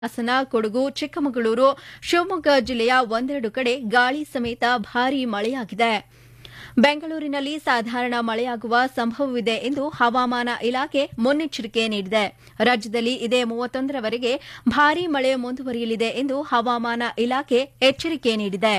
ಹಾಸನ ಕೊಡಗು ಚಿಕ್ಕಮಗಳೂರು ಶಿವಮೊಗ್ಗ ಜಿಲ್ಲೆಯ ಒಂದೆರಡು ಕಡೆ ಗಾಳಿ ಸಮೇತ ಭಾರೀ ಮಳೆಯಾಗಿದೆ ಬೆಂಗಳೂರಿನಲ್ಲಿ ಸಾಧಾರಣ ಮಳೆಯಾಗುವ ಸಂಭವವಿದೆ ಎಂದು ಹವಾಮಾನ ಇಲಾಖೆ ಮುನ್ನೆಚ್ಚರಿಕೆ ನೀಡಿದೆ ರಾಜ್ಯದಲ್ಲಿ ಇದೇ ಮೂವತ್ತೊಂದರವರೆಗೆ ಭಾರೀ ಮಳೆ ಮುಂದುವರಿಯಲಿದೆ ಎಂದು ಹವಾಮಾನ ಇಲಾಖೆ ಎಚ್ಚರಿಕೆ ನೀಡಿದೆ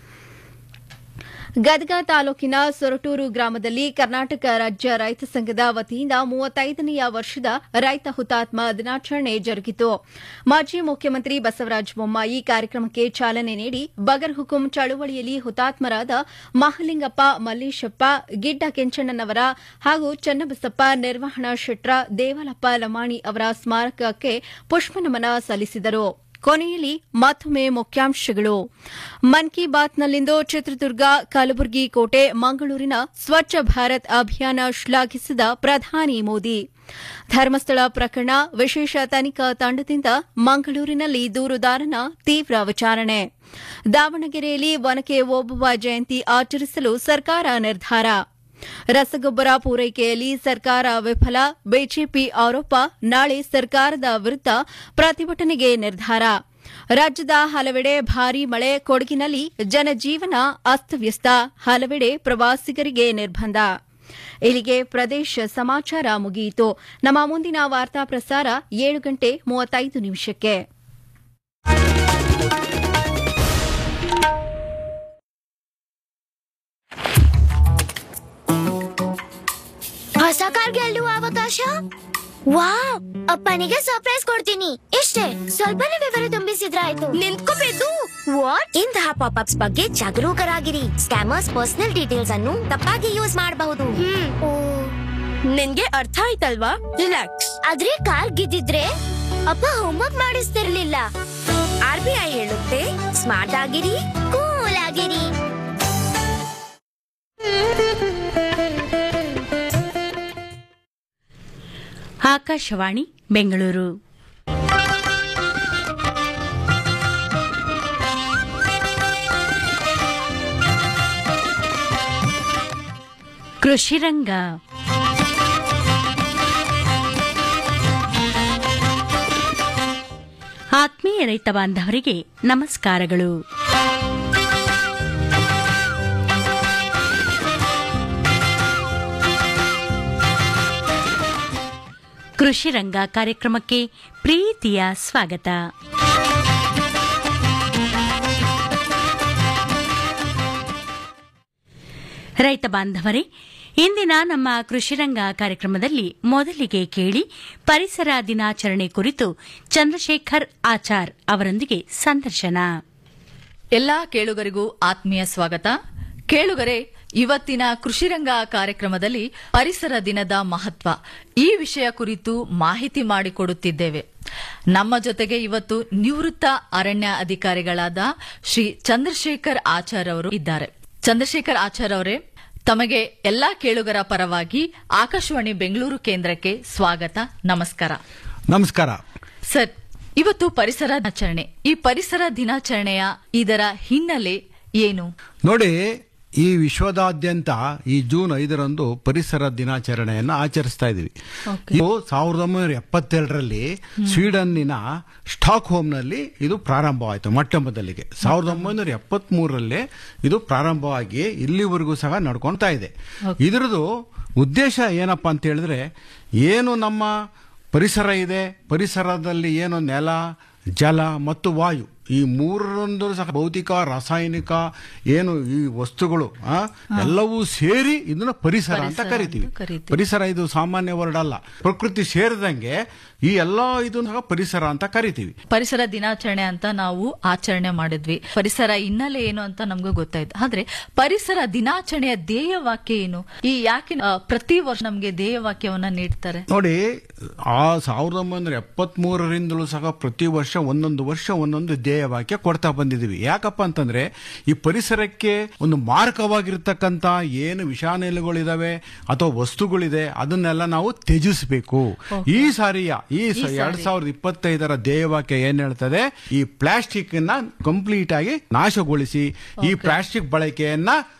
ಗದಗ ತಾಲೂಕಿನ ಸೊರಟೂರು ಗ್ರಾಮದಲ್ಲಿ ಕರ್ನಾಟಕ ರಾಜ್ಯ ರೈತ ಸಂಘದ ವತಿಯಿಂದ ಮೂವತ್ತೈದನೆಯ ವರ್ಷದ ರೈತ ಹುತಾತ್ಮ ದಿನಾಚರಣೆ ಜರುಗಿತು ಮಾಜಿ ಮುಖ್ಯಮಂತ್ರಿ ಬಸವರಾಜ ಬೊಮ್ಮಾಯಿ ಕಾರ್ಯಕ್ರಮಕ್ಕೆ ಚಾಲನೆ ನೀಡಿ ಬಗರ್ ಹುಕುಂ ಚಳುವಳಿಯಲ್ಲಿ ಹುತಾತ್ಮರಾದ ಮಹಲಿಂಗಪ್ಪ ಮಲ್ಲೇಶಪ್ಪ ಗಿಡ್ಡ ಕೆಂಚಣ್ಣನವರ ಹಾಗೂ ಚನ್ನಬಸಪ್ಪ ನಿರ್ವಹಣಾ ಶೆಟ್ರ ದೇವಲಪ್ಪ ಲಮಾಣಿ ಅವರ ಸ್ಮಾರಕಕ್ಕೆ ಪುಷ್ಪನಮನ ಸಲ್ಲಿಸಿದರು ಕೊನೆಯಲ್ಲಿ ಮತ್ತೊಮ್ಮೆ ಮುಖ್ಯಾಂಶಗಳು ಮನ್ ಕಿ ಬಾತ್ನಲ್ಲಿಂದು ಚಿತ್ರದುರ್ಗ ಕಲಬುರಗಿ ಕೋಟೆ ಮಂಗಳೂರಿನ ಸ್ವಚ್ಛ ಭಾರತ್ ಅಭಿಯಾನ ಶ್ಲಾಘಿಸಿದ ಪ್ರಧಾನಿ ಮೋದಿ ಧರ್ಮಸ್ಥಳ ಪ್ರಕರಣ ವಿಶೇಷ ತನಿಖಾ ತಂಡದಿಂದ ಮಂಗಳೂರಿನಲ್ಲಿ ದೂರುದಾರನ ತೀವ್ರ ವಿಚಾರಣೆ ದಾವಣಗೆರೆಯಲ್ಲಿ ಒನಕೆ ಓಬವ್ವ ಜಯಂತಿ ಆಚರಿಸಲು ಸರ್ಕಾರ ನಿರ್ಧಾರ ರಸಗೊಬ್ಬರ ಪೂರೈಕೆಯಲ್ಲಿ ಸರ್ಕಾರ ವಿಫಲ ಬಿಜೆಪಿ ಆರೋಪ ನಾಳೆ ಸರ್ಕಾರದ ವಿರುದ್ದ ಪ್ರತಿಭಟನೆಗೆ ನಿರ್ಧಾರ ರಾಜ್ಯದ ಹಲವೆಡೆ ಭಾರೀ ಮಳೆ ಕೊಡಗಿನಲ್ಲಿ ಜನಜೀವನ ಅಸ್ತವ್ಯಸ್ತ ಹಲವೆಡೆ ಪ್ರವಾಸಿಗರಿಗೆ ನಿರ್ಬಂಧ ಇಲ್ಲಿಗೆ ಪ್ರದೇಶ ಸಮಾಚಾರ ಮುಗಿಯಿತು ನಮ್ಮ ಮುಂದಿನ ವಾರ್ತಾ ಪ್ರಸಾರ ಏಳು ಗಂಟೆ ಮೂವತ್ತೈದು ನಿಮಿಷಕ್ಕೆ ಹೊಸ ಕಾರ್ ಗೆಲ್ಲುವ ಅವಕಾಶ ವಾವ್ ಅಪ್ಪನಿಗೆ ಸರ್ಪ್ರೈಸ್ ಕೊಡ್ತೀನಿ ಇಷ್ಟೇ ಸ್ವಲ್ಪನೇ ವಿವರ ತುಂಬಿಸಿದ್ರಾಯ್ತು ನಿಂತ್ಕೋಬೇಕು ವಾಟ್ ಇಂತಹ ಪಾಪ್ಅಪ್ಸ್ ಬಗ್ಗೆ ಜಾಗರೂಕರಾಗಿರಿ ಸ್ಕ್ಯಾಮರ್ಸ್ ಪರ್ಸನಲ್ ಡೀಟೇಲ್ಸ್ ಅನ್ನು ತಪ್ಪಾಗಿ ಯೂಸ್ ಮಾಡಬಹುದು ನಿನ್ಗೆ ಅರ್ಥ ಆಯ್ತಲ್ವಾ ರಿಲ್ಯಾಕ್ಸ್ ಆದ್ರೆ ಕಾರ್ ಗೆದ್ದಿದ್ರೆ ಅಪ್ಪ ಹೋಮ್ವರ್ಕ್ ಮಾಡಿಸ್ತಿರ್ಲಿಲ್ಲ ಆರ್ ಬಿ ಐ ಹೇಳುತ್ತೆ ಸ್ಮಾರ್ಟ್ ಆಗಿರಿ ಕೂಲ್ ಆಗಿರಿ ಆಕಾಶವಾಣಿ ಬೆಂಗಳೂರು ಕೃಷಿರಂಗ ಆತ್ಮೀಯ ರೈತ ಬಾಂಧವರಿಗೆ ನಮಸ್ಕಾರಗಳು ಕೃಷಿ ರಂಗ ಕಾರ್ಯಕ್ರಮಕ್ಕೆ ಪ್ರೀತಿಯ ಸ್ವಾಗತ ರೈತ ಬಾಂಧವರೇ ಇಂದಿನ ನಮ್ಮ ಕೃಷಿರಂಗ ಕಾರ್ಯಕ್ರಮದಲ್ಲಿ ಮೊದಲಿಗೆ ಕೇಳಿ ಪರಿಸರ ದಿನಾಚರಣೆ ಕುರಿತು ಚಂದ್ರಶೇಖರ್ ಆಚಾರ್ ಅವರೊಂದಿಗೆ ಸಂದರ್ಶನ ಎಲ್ಲಾ ಕೇಳುಗರಿಗೂ ಆತ್ಮೀಯ ಸ್ವಾಗತ ಕೇಳುಗರೆ ಇವತ್ತಿನ ಕೃಷಿರಂಗ ಕಾರ್ಯಕ್ರಮದಲ್ಲಿ ಪರಿಸರ ದಿನದ ಮಹತ್ವ ಈ ವಿಷಯ ಕುರಿತು ಮಾಹಿತಿ ಮಾಡಿಕೊಡುತ್ತಿದ್ದೇವೆ ನಮ್ಮ ಜೊತೆಗೆ ಇವತ್ತು ನಿವೃತ್ತ ಅರಣ್ಯ ಅಧಿಕಾರಿಗಳಾದ ಶ್ರೀ ಚಂದ್ರಶೇಖರ್ ಆಚಾರ್ ಅವರು ಇದ್ದಾರೆ ಚಂದ್ರಶೇಖರ್ ಆಚಾರ್ ಅವರೇ ತಮಗೆ ಎಲ್ಲಾ ಕೇಳುಗರ ಪರವಾಗಿ ಆಕಾಶವಾಣಿ ಬೆಂಗಳೂರು ಕೇಂದ್ರಕ್ಕೆ ಸ್ವಾಗತ ನಮಸ್ಕಾರ ನಮಸ್ಕಾರ ಸರ್ ಇವತ್ತು ಪರಿಸರ ದಿನಾಚರಣೆ ಈ ಪರಿಸರ ದಿನಾಚರಣೆಯ ಇದರ ಹಿನ್ನೆಲೆ ಏನು ನೋಡಿ ಈ ವಿಶ್ವದಾದ್ಯಂತ ಈ ಜೂನ್ ಐದರಂದು ಪರಿಸರ ದಿನಾಚರಣೆಯನ್ನು ಆಚರಿಸ್ತಾ ಇದೀವಿ ಇದು ಸಾವಿರದ ಒಂಬೈನೂರ ಎಪ್ಪತ್ತೆರಡರಲ್ಲಿ ಸ್ವೀಡನ್ನಿನ ಸ್ಟಾಕ್ ಹೋಮ್ನಲ್ಲಿ ಇದು ಪ್ರಾರಂಭವಾಯಿತು ಮೊಟ್ಟ ಮೊದಲಿಗೆ ಸಾವಿರದ ಒಂಬೈನೂರ ಎಪ್ಪತ್ತ್ ಮೂರರಲ್ಲಿ ಇದು ಪ್ರಾರಂಭವಾಗಿ ಇಲ್ಲಿವರೆಗೂ ಸಹ ನಡ್ಕೊಳ್ತಾ ಇದೆ ಇದರದು ಉದ್ದೇಶ ಏನಪ್ಪಾ ಅಂತ ಹೇಳಿದ್ರೆ ಏನು ನಮ್ಮ ಪರಿಸರ ಇದೆ ಪರಿಸರದಲ್ಲಿ ಏನು ನೆಲ ಜಲ ಮತ್ತು ವಾಯು ಈ ಮೂರರೊಂದು ಸಹ ಭೌತಿಕ ರಾಸಾಯನಿಕ ಏನು ಈ ವಸ್ತುಗಳು ಆ, ಎಲ್ಲವೂ ಸೇರಿ ಇದನ್ನ ಪರಿಸರ ಅಂತ ಕರಿತೀವಿ ಕರಿತೀವಿ. ಪರಿಸರ ಇದು ಸಾಮಾನ್ಯ ವರ್ಡ್ ಅಲ್ಲ ಪ್ರಕೃತಿ ಸೇರಿದಂಗೆ ಈ ಎಲ್ಲಾ ಇದು ಸಹ ಪರಿಸರ ಅಂತ ಕರಿತೀವಿ ಪರಿಸರ ದಿನಾಚರಣೆ ಅಂತ ನಾವು ಆಚರಣೆ ಮಾಡಿದ್ವಿ ಪರಿಸರ ಹಿನ್ನೆಲೆ ಏನು ಅಂತ ನಮ್ಗೂ ಗೊತ್ತಾಯ್ತು ಆದ್ರೆ ಪರಿಸರ ದಿನಾಚರಣೆಯ ಧ್ಯೇಯ ವಾಕ್ಯ ಏನು ಈ ಯಾಕೆ ಆ, ಪ್ರತಿ ವರ್ಷ ನಮ್ಗೆ ಧ್ಯೇಯ ವಾಕ್ಯವನ್ನ ನೀಡ್ತಾರೆ ನೋಡಿ ಆ ಸಾವಿರದ ಒಂಬೈನೂರ ಎಪ್ಪತ್ತ್ ಮೂರರಿಂದಲೂ ಸಹ ಪ್ರತಿ ವರ್ಷ ಒಂದೊಂದು ವರ್ಷ ಒಂದೊಂದು ಧ್ಯೇಯವಾಕ್ಯ ಕೊಡ್ತಾ ಬಂದಿದ್ದೀವಿ ಯಾಕಪ್ಪ ಅಂತಂದ್ರೆ ಈ ಪರಿಸರಕ್ಕೆ ಒಂದು ಮಾರಕವಾಗಿರ್ತಕ್ಕಂಥ ಏನು ವಿಷಾನಿಲಗಳಿದಾವೆ ಅಥವಾ ವಸ್ತುಗಳಿದೆ ಅದನ್ನೆಲ್ಲ ನಾವು ತ್ಯಜಿಸಬೇಕು ಈ ಸಾರಿಯ ಈ ಸ- ಎರಡ್ ಸಾವಿರದ ಇಪ್ಪತ್ತೈದರ ಧ್ಯೇಯವಾಕ್ಯ ಏನ್ ಹೇಳ್ತದೆ ಈ ಪ್ಲಾಸ್ಟಿಕ್ ನ ಕಂಪ್ಲೀಟ್ ಆಗಿ ನಾಶಗೊಳಿಸಿ ಈ ಪ್ಲಾಸ್ಟಿಕ್ ಬಳಕೆಯನ್ನ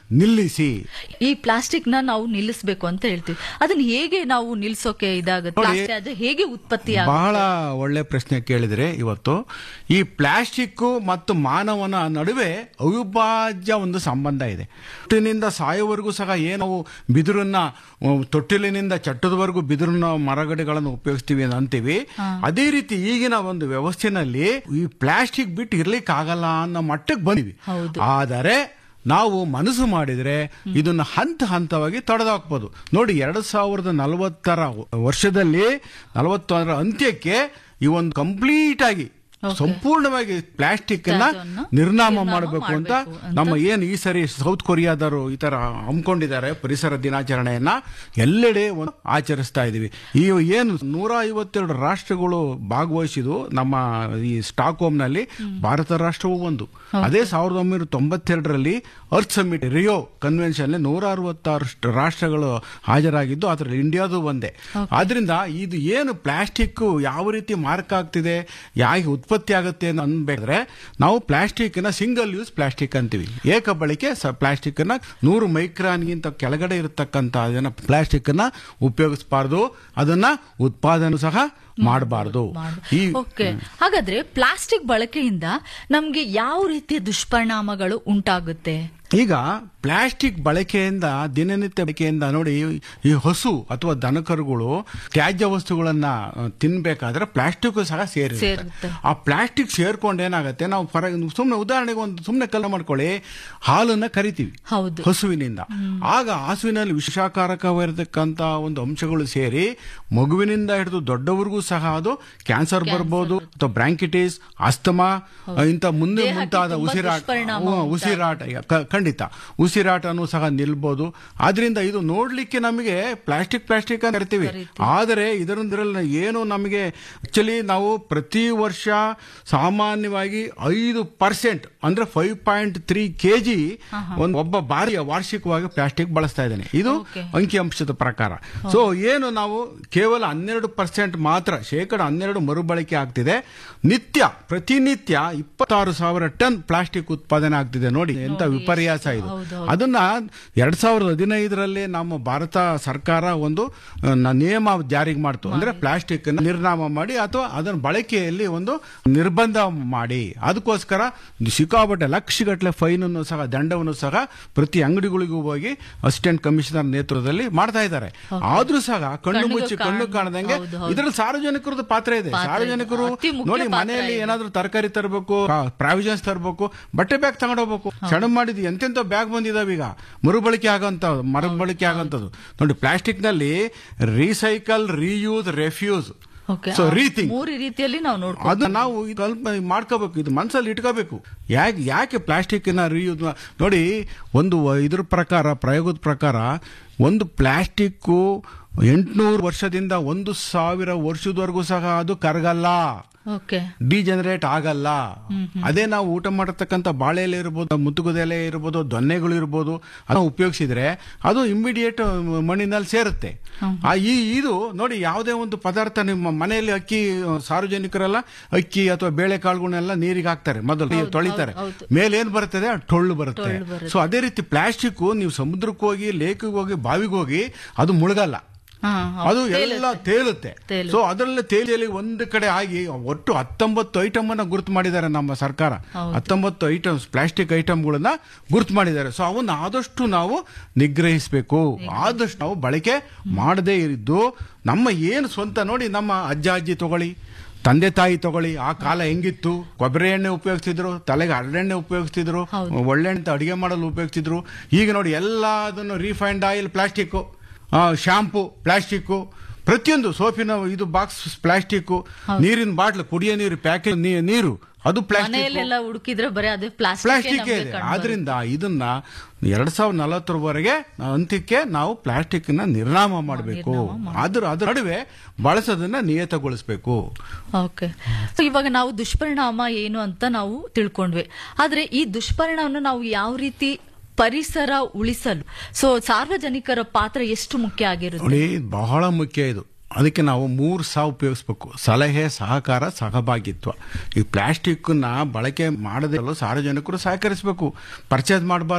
ನಿಲ್ಲಿಸಿ ಈ ಪ್ಲಾಸ್ಟಿಕ್ ನ ನಾವು ನಿಲ್ಲಿಸಬೇಕು ಅಂತ ಹೇಳ್ತೀವಿ ಅದನ್ನ ಹೇಗೆ ನಾವು ನಿಲ್ಸೋಕೆ ಇದಾಗುತ್ತೆ ನೋಡಿ, ಪ್ಲಾಸ್ಟಿಕ್ ಅದು ಹೇಗೆ ಉತ್ಪತ್ತಿ ಬಹಳ ಒಳ್ಳೆ ಪ್ರಶ್ನೆ ಕೇಳಿದ್ರೆ ಇವತ್ತು ಈ ಪ್ಲಾಸ್ಟಿಕ್ ಮತ್ತು ಮಾನವನ ನಡುವೆ ಅವಿಭಾಜ್ಯ ಒಂದು ಸಂಬಂಧ ಇದೆ ಹುಟ್ಟಿನಿಂದ ಸಾಯೋವರೆಗೂ ಸಹ ಏನು ನಾವು ಬಿದಿರನ್ನ ಅಹ್, ತೊಟ್ಟಿಲಿನಿಂದ ಚಟ್ಟದವರೆಗೂ ಬಿದಿರನ್ನ ಮರಗಡೆಗಳನ್ನು ಉಪಯೋಗಿಸ್ತೀವಿ ಅಂತ ಅಂತೀವಿ ಅದೇ ರೀತಿ ಈಗಿನ ಒಂದು ವ್ಯವಸ್ಥೆನಲ್ಲಿ ಈ ಪ್ಲಾಸ್ಟಿಕ್ ಬಿಟ್ಟು ಇರ್ಲಿಕ್ಕೆ ಆಗಲ್ಲ ಅನ್ನೋ ಮಟ್ಟಕ್ಕೆ ಬಂದಿವಿ ಆದರೆ ನಾವು ಮನಸ್ಸು ಮಾಡಿದ್ರೆ ಇದನ್ನ ಹಂತ ಹಂತವಾಗಿ ತೊಡೆದಾಕ್ಬೋದು ನೋಡಿ ಎರಡ್ ಸಾವಿರದ ನಲವತ್ತರ ವರ್ಷದಲ್ಲಿ ನಲವತ್ತರ ಅಂತ್ಯಕ್ಕೆ ಈ ಒಂದು ಕಂಪ್ಲೀಟ್ ಆಗಿ ಸಂಪೂರ್ಣವಾಗಿ ಪ್ಲಾಸ್ಟಿಕ್ ನ ತ್ಯಾಜ್ಯವನ್ನ ನಿರ್ನಾಮ ನಿರ್ನಾಮ ಮಾಡಬೇಕು ಅಂತ ಮಾಡ್ಬೇಕು ಅಂತ. ನಮ್ಮ ಏನು ಈ ಸರಿ ಸೌತ್ ಕೊರಿಯಾದವರು ಈ ತರ ಹಮ್ಮಿಕೊಂಡಿದ್ದಾರೆ ಪರಿಸರ ದಿನಾಚರಣೆಯನ್ನ ಎಲ್ಲೆಡೆ ಒಂದು ಆಚರಿಸ್ತಾ ಇದೀವಿ ಈ ಏನು ನೂರ ಐವತ್ತೆರಡು ರಾಷ್ಟ್ರಗಳು ಭಾಗವಹಿಸಿದ್ದು ನಮ್ಮ ಈ ಸ್ಟಾಕ್ ನಲ್ಲಿ ಭಾರತ ರಾಷ್ಟ್ರವೂ ಒಂದು ಅದೇ ಸಾವಿರದ ಒಂಬೈನೂರ ತೊಂಬತ್ತೆರಡರಲ್ಲಿ ಅರ್ತ್ ಸಮಿಟ್ ರಿಯೋ ಕನ್ವೆನ್ಷನ್ ನೂರ ಅರವತ್ತಾರು ರಾಷ್ಟ್ರಗಳು ಹಾಜರಾಗಿದ್ದು ಅದರಲ್ಲಿ ಇಂಡಿಯಾದು ಒಂದೇ ಆದ್ರಿಂದ ಇದು ಏನು ಪ್ಲಾಸ್ಟಿಕ್ ಯಾವ ರೀತಿ ಮಾರ್ಕ್ ಆಗ್ತಿದೆ ಯಾಕೆ ಉತ್ಪತ್ತಿ ಆಗುತ್ತೆ ಅಂತ ಅನ್ಬೇಕಾದ್ರೆ ನಾವು ಪ್ಲಾಸ್ಟಿಕ್ ನ ಸಿಂಗಲ್ ಯೂಸ್ ಪ್ಲಾಸ್ಟಿಕ್ ಅಂತೀವಿ ಏಕ ಬಳಕೆ ಪ್ಲಾಸ್ಟಿಕ್ ನ ನೂರು ಮೈಕ್ರಾನ್ಗಿಂತ ಕೆಳಗಡೆ ಇರತಕ್ಕಂತ ಅದನ್ನ ಪ್ಲಾಸ್ಟಿಕ್ ನ ಉಪಯೋಗಿಸಬಾರ್ದು ಅದನ್ನ ಉತ್ಪಾದನೆ ಸಹ ಮಾಡಬಾರ್ದು ಈ ಓಕೆ ಹಾಗಾದ್ರೆ ಪ್ಲಾಸ್ಟಿಕ್ ಬಳಕೆಯಿಂದ ನಮ್ಗೆ ಯಾವ ರೀತಿಯ ದುಷ್ಪರಿಣಾಮಗಳು ಉಂಟಾಗುತ್ತೆ ಈಗ ಪ್ಲಾಸ್ಟಿಕ್ ಬಳಕೆಯಿಂದ ದಿನನಿತ್ಯ ಬಳಕೆಯಿಂದ ನೋಡಿ ಈ ಹಸು ಅಥವಾ ದನಕರುಗಳು ತ್ಯಾಜ್ಯ ವಸ್ತುಗಳನ್ನ ಆ, ತಿನ್ಬೇಕಾದ್ರೆ ಪ್ಲಾಸ್ಟಿಕ್ ಸಹ ಸೇರಿರುತ್ತೆ ಸೇರುತ್ತೆ. ಆ ಪ್ಲಾಸ್ಟಿಕ್ ಸೇರ್ಕೊಂಡು ಏನಾಗುತ್ತೆ ನಾವು ಫರ ಸುಮ್ಮನೆ ಉದಾಹರಣೆಗೆ ಒಂದು ಸುಮ್ಮನೆ ಕಲ್ಲ ಮಾಡ್ಕೊಳ್ಳಿ ಹಾಲನ್ನ ಕರಿತೀವಿ ಹೌದು. ಹಸುವಿನಿಂದ ಆಗ ಹಸುವಿನಲ್ಲಿ ವಿಷಕಾರಕವಾಗಿರತಕ್ಕಂತ ಒಂದು ಅಂಶಗಳು ಸೇರಿ ಮಗುವಿನಿಂದ ಹಿಡಿದು ದೊಡ್ಡವರಿಗೂ ಸಹ ಅದು ಕ್ಯಾನ್ಸರ್ ಬರ್ಬೋದು ಅಥವಾ ಬ್ರಾಂಕಿಟಿಸ್ ಅಸ್ತಮಾ ಇಂಥ ಮುಂದೆ ದೇಹಕ್ಕೆ ಮುಂತಾದ ತುಂಬಾ ಉಸಿರಾಟ ದುಷ್ಪರಿಣಾಮ ಹ್ಮ್, ಉಸಿರಾಟ ಈಗ ಕ- ಖಂಡಿತ ಉಸಿರಾಟನೂ ಸಹ ನಿಲ್ಬೋದು ಆದ್ರಿಂದ ಇದು ನೋಡ್ಲಿಕ್ಕೆ ನಮಗೆ ಪ್ಲಾಸ್ಟಿಕ್ ಪ್ಲಾಸ್ಟಿಕ್ ಅಂತ ಕರಿತೀವಿ ಆದರೆ ಇದರಿಂದ ಏನು ನಮಗೆ ಆಕ್ಚುಲಿ ನಾವು ಪ್ರತಿ ವರ್ಷ ಸಾಮಾನ್ಯವಾಗಿ ಐದು ಪರ್ಸೆಂಟ್ ಅಂದ್ರೆ ಫೈವ್ ಪಾಯಿಂಟ್ ತ್ರೀ ಕೆಜಿ ಒಂದು ಒಬ್ಬ ಭಾರಿಯ ವಾರ್ಷಿಕವಾಗಿ ಪ್ಲಾಸ್ಟಿಕ್ ಬಳಸ್ತಾ ಇದ್ದೇನೆ ಇದು ಅಂಕಿಅಂಶದ ಪ್ರಕಾರ ಸೊ ಏನು ನಾವು ಕೇವಲ ಹನ್ನೆರಡು ಪರ್ಸೆಂಟ್ ಮಾತ್ರ ಶೇಕಡ ಹನ್ನೆರಡು ಮರುಬಳಕೆ ಆಗ್ತಿದೆ ನಿತ್ಯ ಪ್ರತಿನಿತ್ಯ ಇಪ್ಪತ್ತಾರು ಸಾವಿರ ಟನ್ ಪ್ಲಾಸ್ಟಿಕ್ ಉತ್ಪಾದನೆ ಆಗ್ತಿದೆ ನೋಡಿ ಎಂತ ವಿಪರ್ಯಾಸ ಇದು ಅದನ್ನ ಎರಡ್ ಸಾವಿರದ ಹದಿನೈದರಲ್ಲಿ ನಮ್ಮ ಭಾರತ ಸರ್ಕಾರ ಒಂದು ಆ, ನ- ನಿಯಮ ಜಾರಿಗೆ ಮಾಡ್ತು ಅಂದ್ರೆ ಪ್ಲಾಸ್ಟಿಕ್ ನಿರ್ನಾಮ ಮಾಡಿ ಅಥವಾ ಅದರ ಬಳಕೆಯಲ್ಲಿ ಒಂದು ನಿರ್ಬಂಧ ಮಾಡಿ ಅದಕ್ಕೋಸ್ಕರ ಸಿಕ್ಕಾಪಟ್ಟೆ ಲಕ್ಷಗಟ್ಟಲೆ ಫೈನ್ ಅನ್ನು ಸಹ ದಂಡವನ್ನು ಸಹ ಪ್ರತಿ ಅಂಗಡಿಗಳಿಗೂ ಹೋಗಿ ಅಸಿಸ್ಟೆಂಟ್ ಕಮಿಷನರ್ ನೇತೃತ್ವದಲ್ಲಿ ಮಾಡ್ತಾ ಇದ್ದಾರೆ ಆದ್ರೂ ಸಹ ಕಣ್ಣು ಕಣ್ಣಿಗೆ ಮುಚ್ಚಿ ಕಣ್ಣು ಕಾಣ್- ಕಾಣದಂಗೆ ಹೌದು, ಹೌದು. ಇದರಲ್ಲಿ ಸಾರ್ವಜನಿಕರದ ಪಾತ್ರ ಇದೆ ಪಾತ್ರ ಇದೆ. ಸಾರ್ವಜನಿಕರು ಅತಿ ಮುಖ್ಯ ನೋಡಿ ಪಾತ್ರ ಮನೆಯಲ್ಲಿ ಇದೆ. ಏನಾದ್ರೂ ತರಕಾರಿ ತರಬೇಕು ಪ್ರಾವಿಷನ್ಸ್ ತರಬೇಕು ಬಟ್ಟೆ ಬ್ಯಾಗ್ ತಗೊಂಡೋಗ್ಬೇಕು ಸಣ್ಣ ಮಾಡಿದ್ ಎಂತೆಂತ ಬ್ಯಾಗ್ ಬಂದಿದಾವ ಈಗ ಮರುಬಳಕೆ ಆಗಂತ ಮರುಬಳಕೆ ಆಗಂತದ್ದು ನೋಡಿ ಪ್ಲಾಸ್ಟಿಕ್ ನಲ್ಲಿ recycle reuse refuse okay so rethink ಮೂರು ರೀತಿಯಲ್ಲಿ ನಾವು ನೋಡ್ಕೊ ಅದು ನಾವು ಇದು ಸ್ವಲ್ಪ ಮಾಡ್ಕೋಬೇಕು ಇದು ಮನಸ್ಸಲ್ಲಿ ಇಟ್ಕೋಬೇಕು ಯಾಕೆ ಯಾಕೆ ಪ್ಲಾಸ್ಟಿಕ್ನ ರೀಯೂಸ್ ನೋಡಿ ಒಂದು ವ- ಇದ್ರ ಪ್ರಕಾರ ಪ್ರಯೋಗದ ಪ್ರಕಾರ ಒಂದು ಪ್ಲಾಸ್ಟಿಕ್ಕು ಎಂಟುನೂರು ವರ್ಷದಿಂದ ಒಂದು ಸಾವಿರ ವರ್ಷದವರೆಗೂ ಸಹ ಅದು ಕರಗಲ್ಲ ಓಕೆ ಡಿಜನರೇಟ್ ಆಗಲ್ಲ ಅದೇ ನಾವು ಊಟ ಮಾಡಿರ್ತಕ್ಕಂಥ ಬಾಳೆ ಎಲೆ ಇರ್ಬೋದು ಮುತ್ತುಗುದ ಎಲೆ ಇರ್ಬೋದು ದೊನ್ನೆಗಳು ಇರ್ಬೋದು ಅದನ್ನ ಉಪಯೋಗಿಸಿದ್ರೆ ಅದು ಇಮಿಡಿಯೇಟ್ ಮಣ್ಣಿನಲ್ಲಿ ಸೇರುತ್ತೆ ಆ ಈ ಇದು ನೋಡಿ ಯಾವುದೇ ಒಂದು ಪದಾರ್ಥ ನಿಮ್ಮ ಮನೆಯಲ್ಲಿ ಅಕ್ಕಿ ಸಾರ್ವಜನಿಕರೆಲ್ಲ ಅಕ್ಕಿ ಅಥವಾ ಬೇಳೆಕಾಳುಗಳನ್ನೆಲ್ಲ ನೀರಿಗೆ ಹಾಕ್ತಾರೆ ಮೊದಲು ತೊಳಿತಾರೆ ಮೇಲೆ ಏನ್ ಬರ್ತದೆ ಟೊಳ್ಳು ಬರುತ್ತೆ ಸೊ ಅದೇ ರೀತಿ ಪ್ಲಾಸ್ಟಿಕ್ ನೀವು ಸಮುದ್ರಕ್ಕೆ ಹೋಗಿ ಲೇಕಿಗೆ ಹೋಗಿ ಬಾವಿಗೆ ಹೋಗಿ ಅದು ಮುಳುಗಲ್ಲ ಹಾ, ಅದು ಎಲ್ಲ ತೇಲುತ್ತೆ ತೇಲುತ್ತೆ. ಸೊ ಅದರಲ್ಲೇ ತೇಲಿ ಒಂದು ಕಡೆ ಆಗಿ ಒಟ್ಟು ಹತ್ತೊಂಬತ್ತು ಐಟಮ್ ಅನ್ನ ಗುರುತು ಮಾಡಿದ್ದಾರೆ ನಮ್ಮ ಸರ್ಕಾರ ಹತ್ತೊಂಬತ್ತು ಐಟಮ್ಸ್ ಪ್ಲಾಸ್ಟಿಕ್ ಐಟಮ್ಗಳನ್ನ ಗುರುತು ಮಾಡಿದ್ದಾರೆ ಸೊ ಅವನ್ನ ಆದಷ್ಟು ನಾವು ನಿಗ್ರಹಿಸಬೇಕು ಆದಷ್ಟು ನಾವು ಬಳಕೆ ಮಾಡದೇ ಇದ್ದು ನಮ್ಮ ಏನು ಸ್ವಂತ ನೋಡಿ ನಮ್ಮ ಅಜ್ಜ ಅಜ್ಜಿ ತಗೊಳ್ಳಿ ತಂದೆ ತಾಯಿ ತಗೊಳ್ಳಿ ಆ ಕಾಲ ಹೆಂಗಿತ್ತು ಕೊಬ್ಬರಿ ಎಣ್ಣೆ ಉಪಯೋಗಿಸ್ತಿದ್ರು ತಲೆಗೆ ಹರಳೆಣ್ಣೆ ಉಪಯೋಗಿಸ್ತಿದ್ರು ಒಳ್ಳೆಣ್ಣೆ ಅಡಿಗೆ ಮಾಡಲು ಉಪಯೋಗಿಸ್ತಿದ್ರು ಈಗ ನೋಡಿ ಎಲ್ಲ ಅದನ್ನು refined oil plastic shampoo plastic ಪ್ರತಿಯೊಂದು ಸೋಪಿನ ಇದು ಬಾಕ್ಸ್ ಪ್ಲಾಸ್ಟಿಕ್ ನೀರಿನ ಬಾಟ್ಲು ಕುಡಿಯೋ ನೀರು ಪ್ಯಾಕೇಜ್ ನೀರು ಅದು ಪ್ಲಾಸ್ಟಿಕ್ ಮನೆಯಲ್ಲೆಲ್ಲ ಹುಡುಕಿದ್ರೆ ಬರೀ ಅದೇ ಪ್ಲಾಸ್ಟಿಕ್ ಪ್ಲಾಸ್ಟಿಕ್ ಇದೆ ಆದ್ರಿಂದ ಇದನ್ನ ಎರಡ್ ಸಾವಿರದ ನಲವತ್ತರವರೆಗೆ ಅಂತ್ಯಕ್ಕೆ ನಾವು ಪ್ಲಾಸ್ಟಿಕ್ ನ ನಿರ್ನಾಮ ಮಾಡಬೇಕು ಅದ್ರ ಅದ್ರ ನಡುವೆ ಬಳಸೋದನ್ನ ನಿಯತಗೊಳಿಸಬೇಕು ಓಕೆ ಸೊ ಇವಾಗ ನಾವು ದುಷ್ಪರಿಣಾಮ ಏನು ಅಂತ ನಾವು ತಿಳ್ಕೊಂಡ್ವಿ ಆದ್ರೆ ಈ ದುಷ್ಪರಿಣಾಮನ ನಾವು ಯಾವ ರೀತಿ ಪರಿಸರ ಉಳಿಸಲು ಸೊ ಸಾರ್ವಜನಿಕರ ಪಾತ್ರ ಎಷ್ಟು ಮುಖ್ಯ ಆಗಿರುತ್ತೆ ನೋಡಿ ಬಹಳ ಮುಖ್ಯ ಇದು ಅದಕ್ಕೆ ನಾವು ಮೂರು ಸಹ ಉಪಯೋಗಿಸ್ಬೇಕು ಸಲಹೆ ಸಹಕಾರ ಸಹಭಾಗಿತ್ವ ಈ ಪ್ಲಾಸ್ಟಿಕ್ನ ಬಳಕೆ ಮಾಡದೇ ಇರಲು ಸಾರ್ವಜನಿಕರು ಸಹಕರಿಸಬೇಕು ಪರ್ಚೇಸ್ ಮಾಡಬಾರ್ದು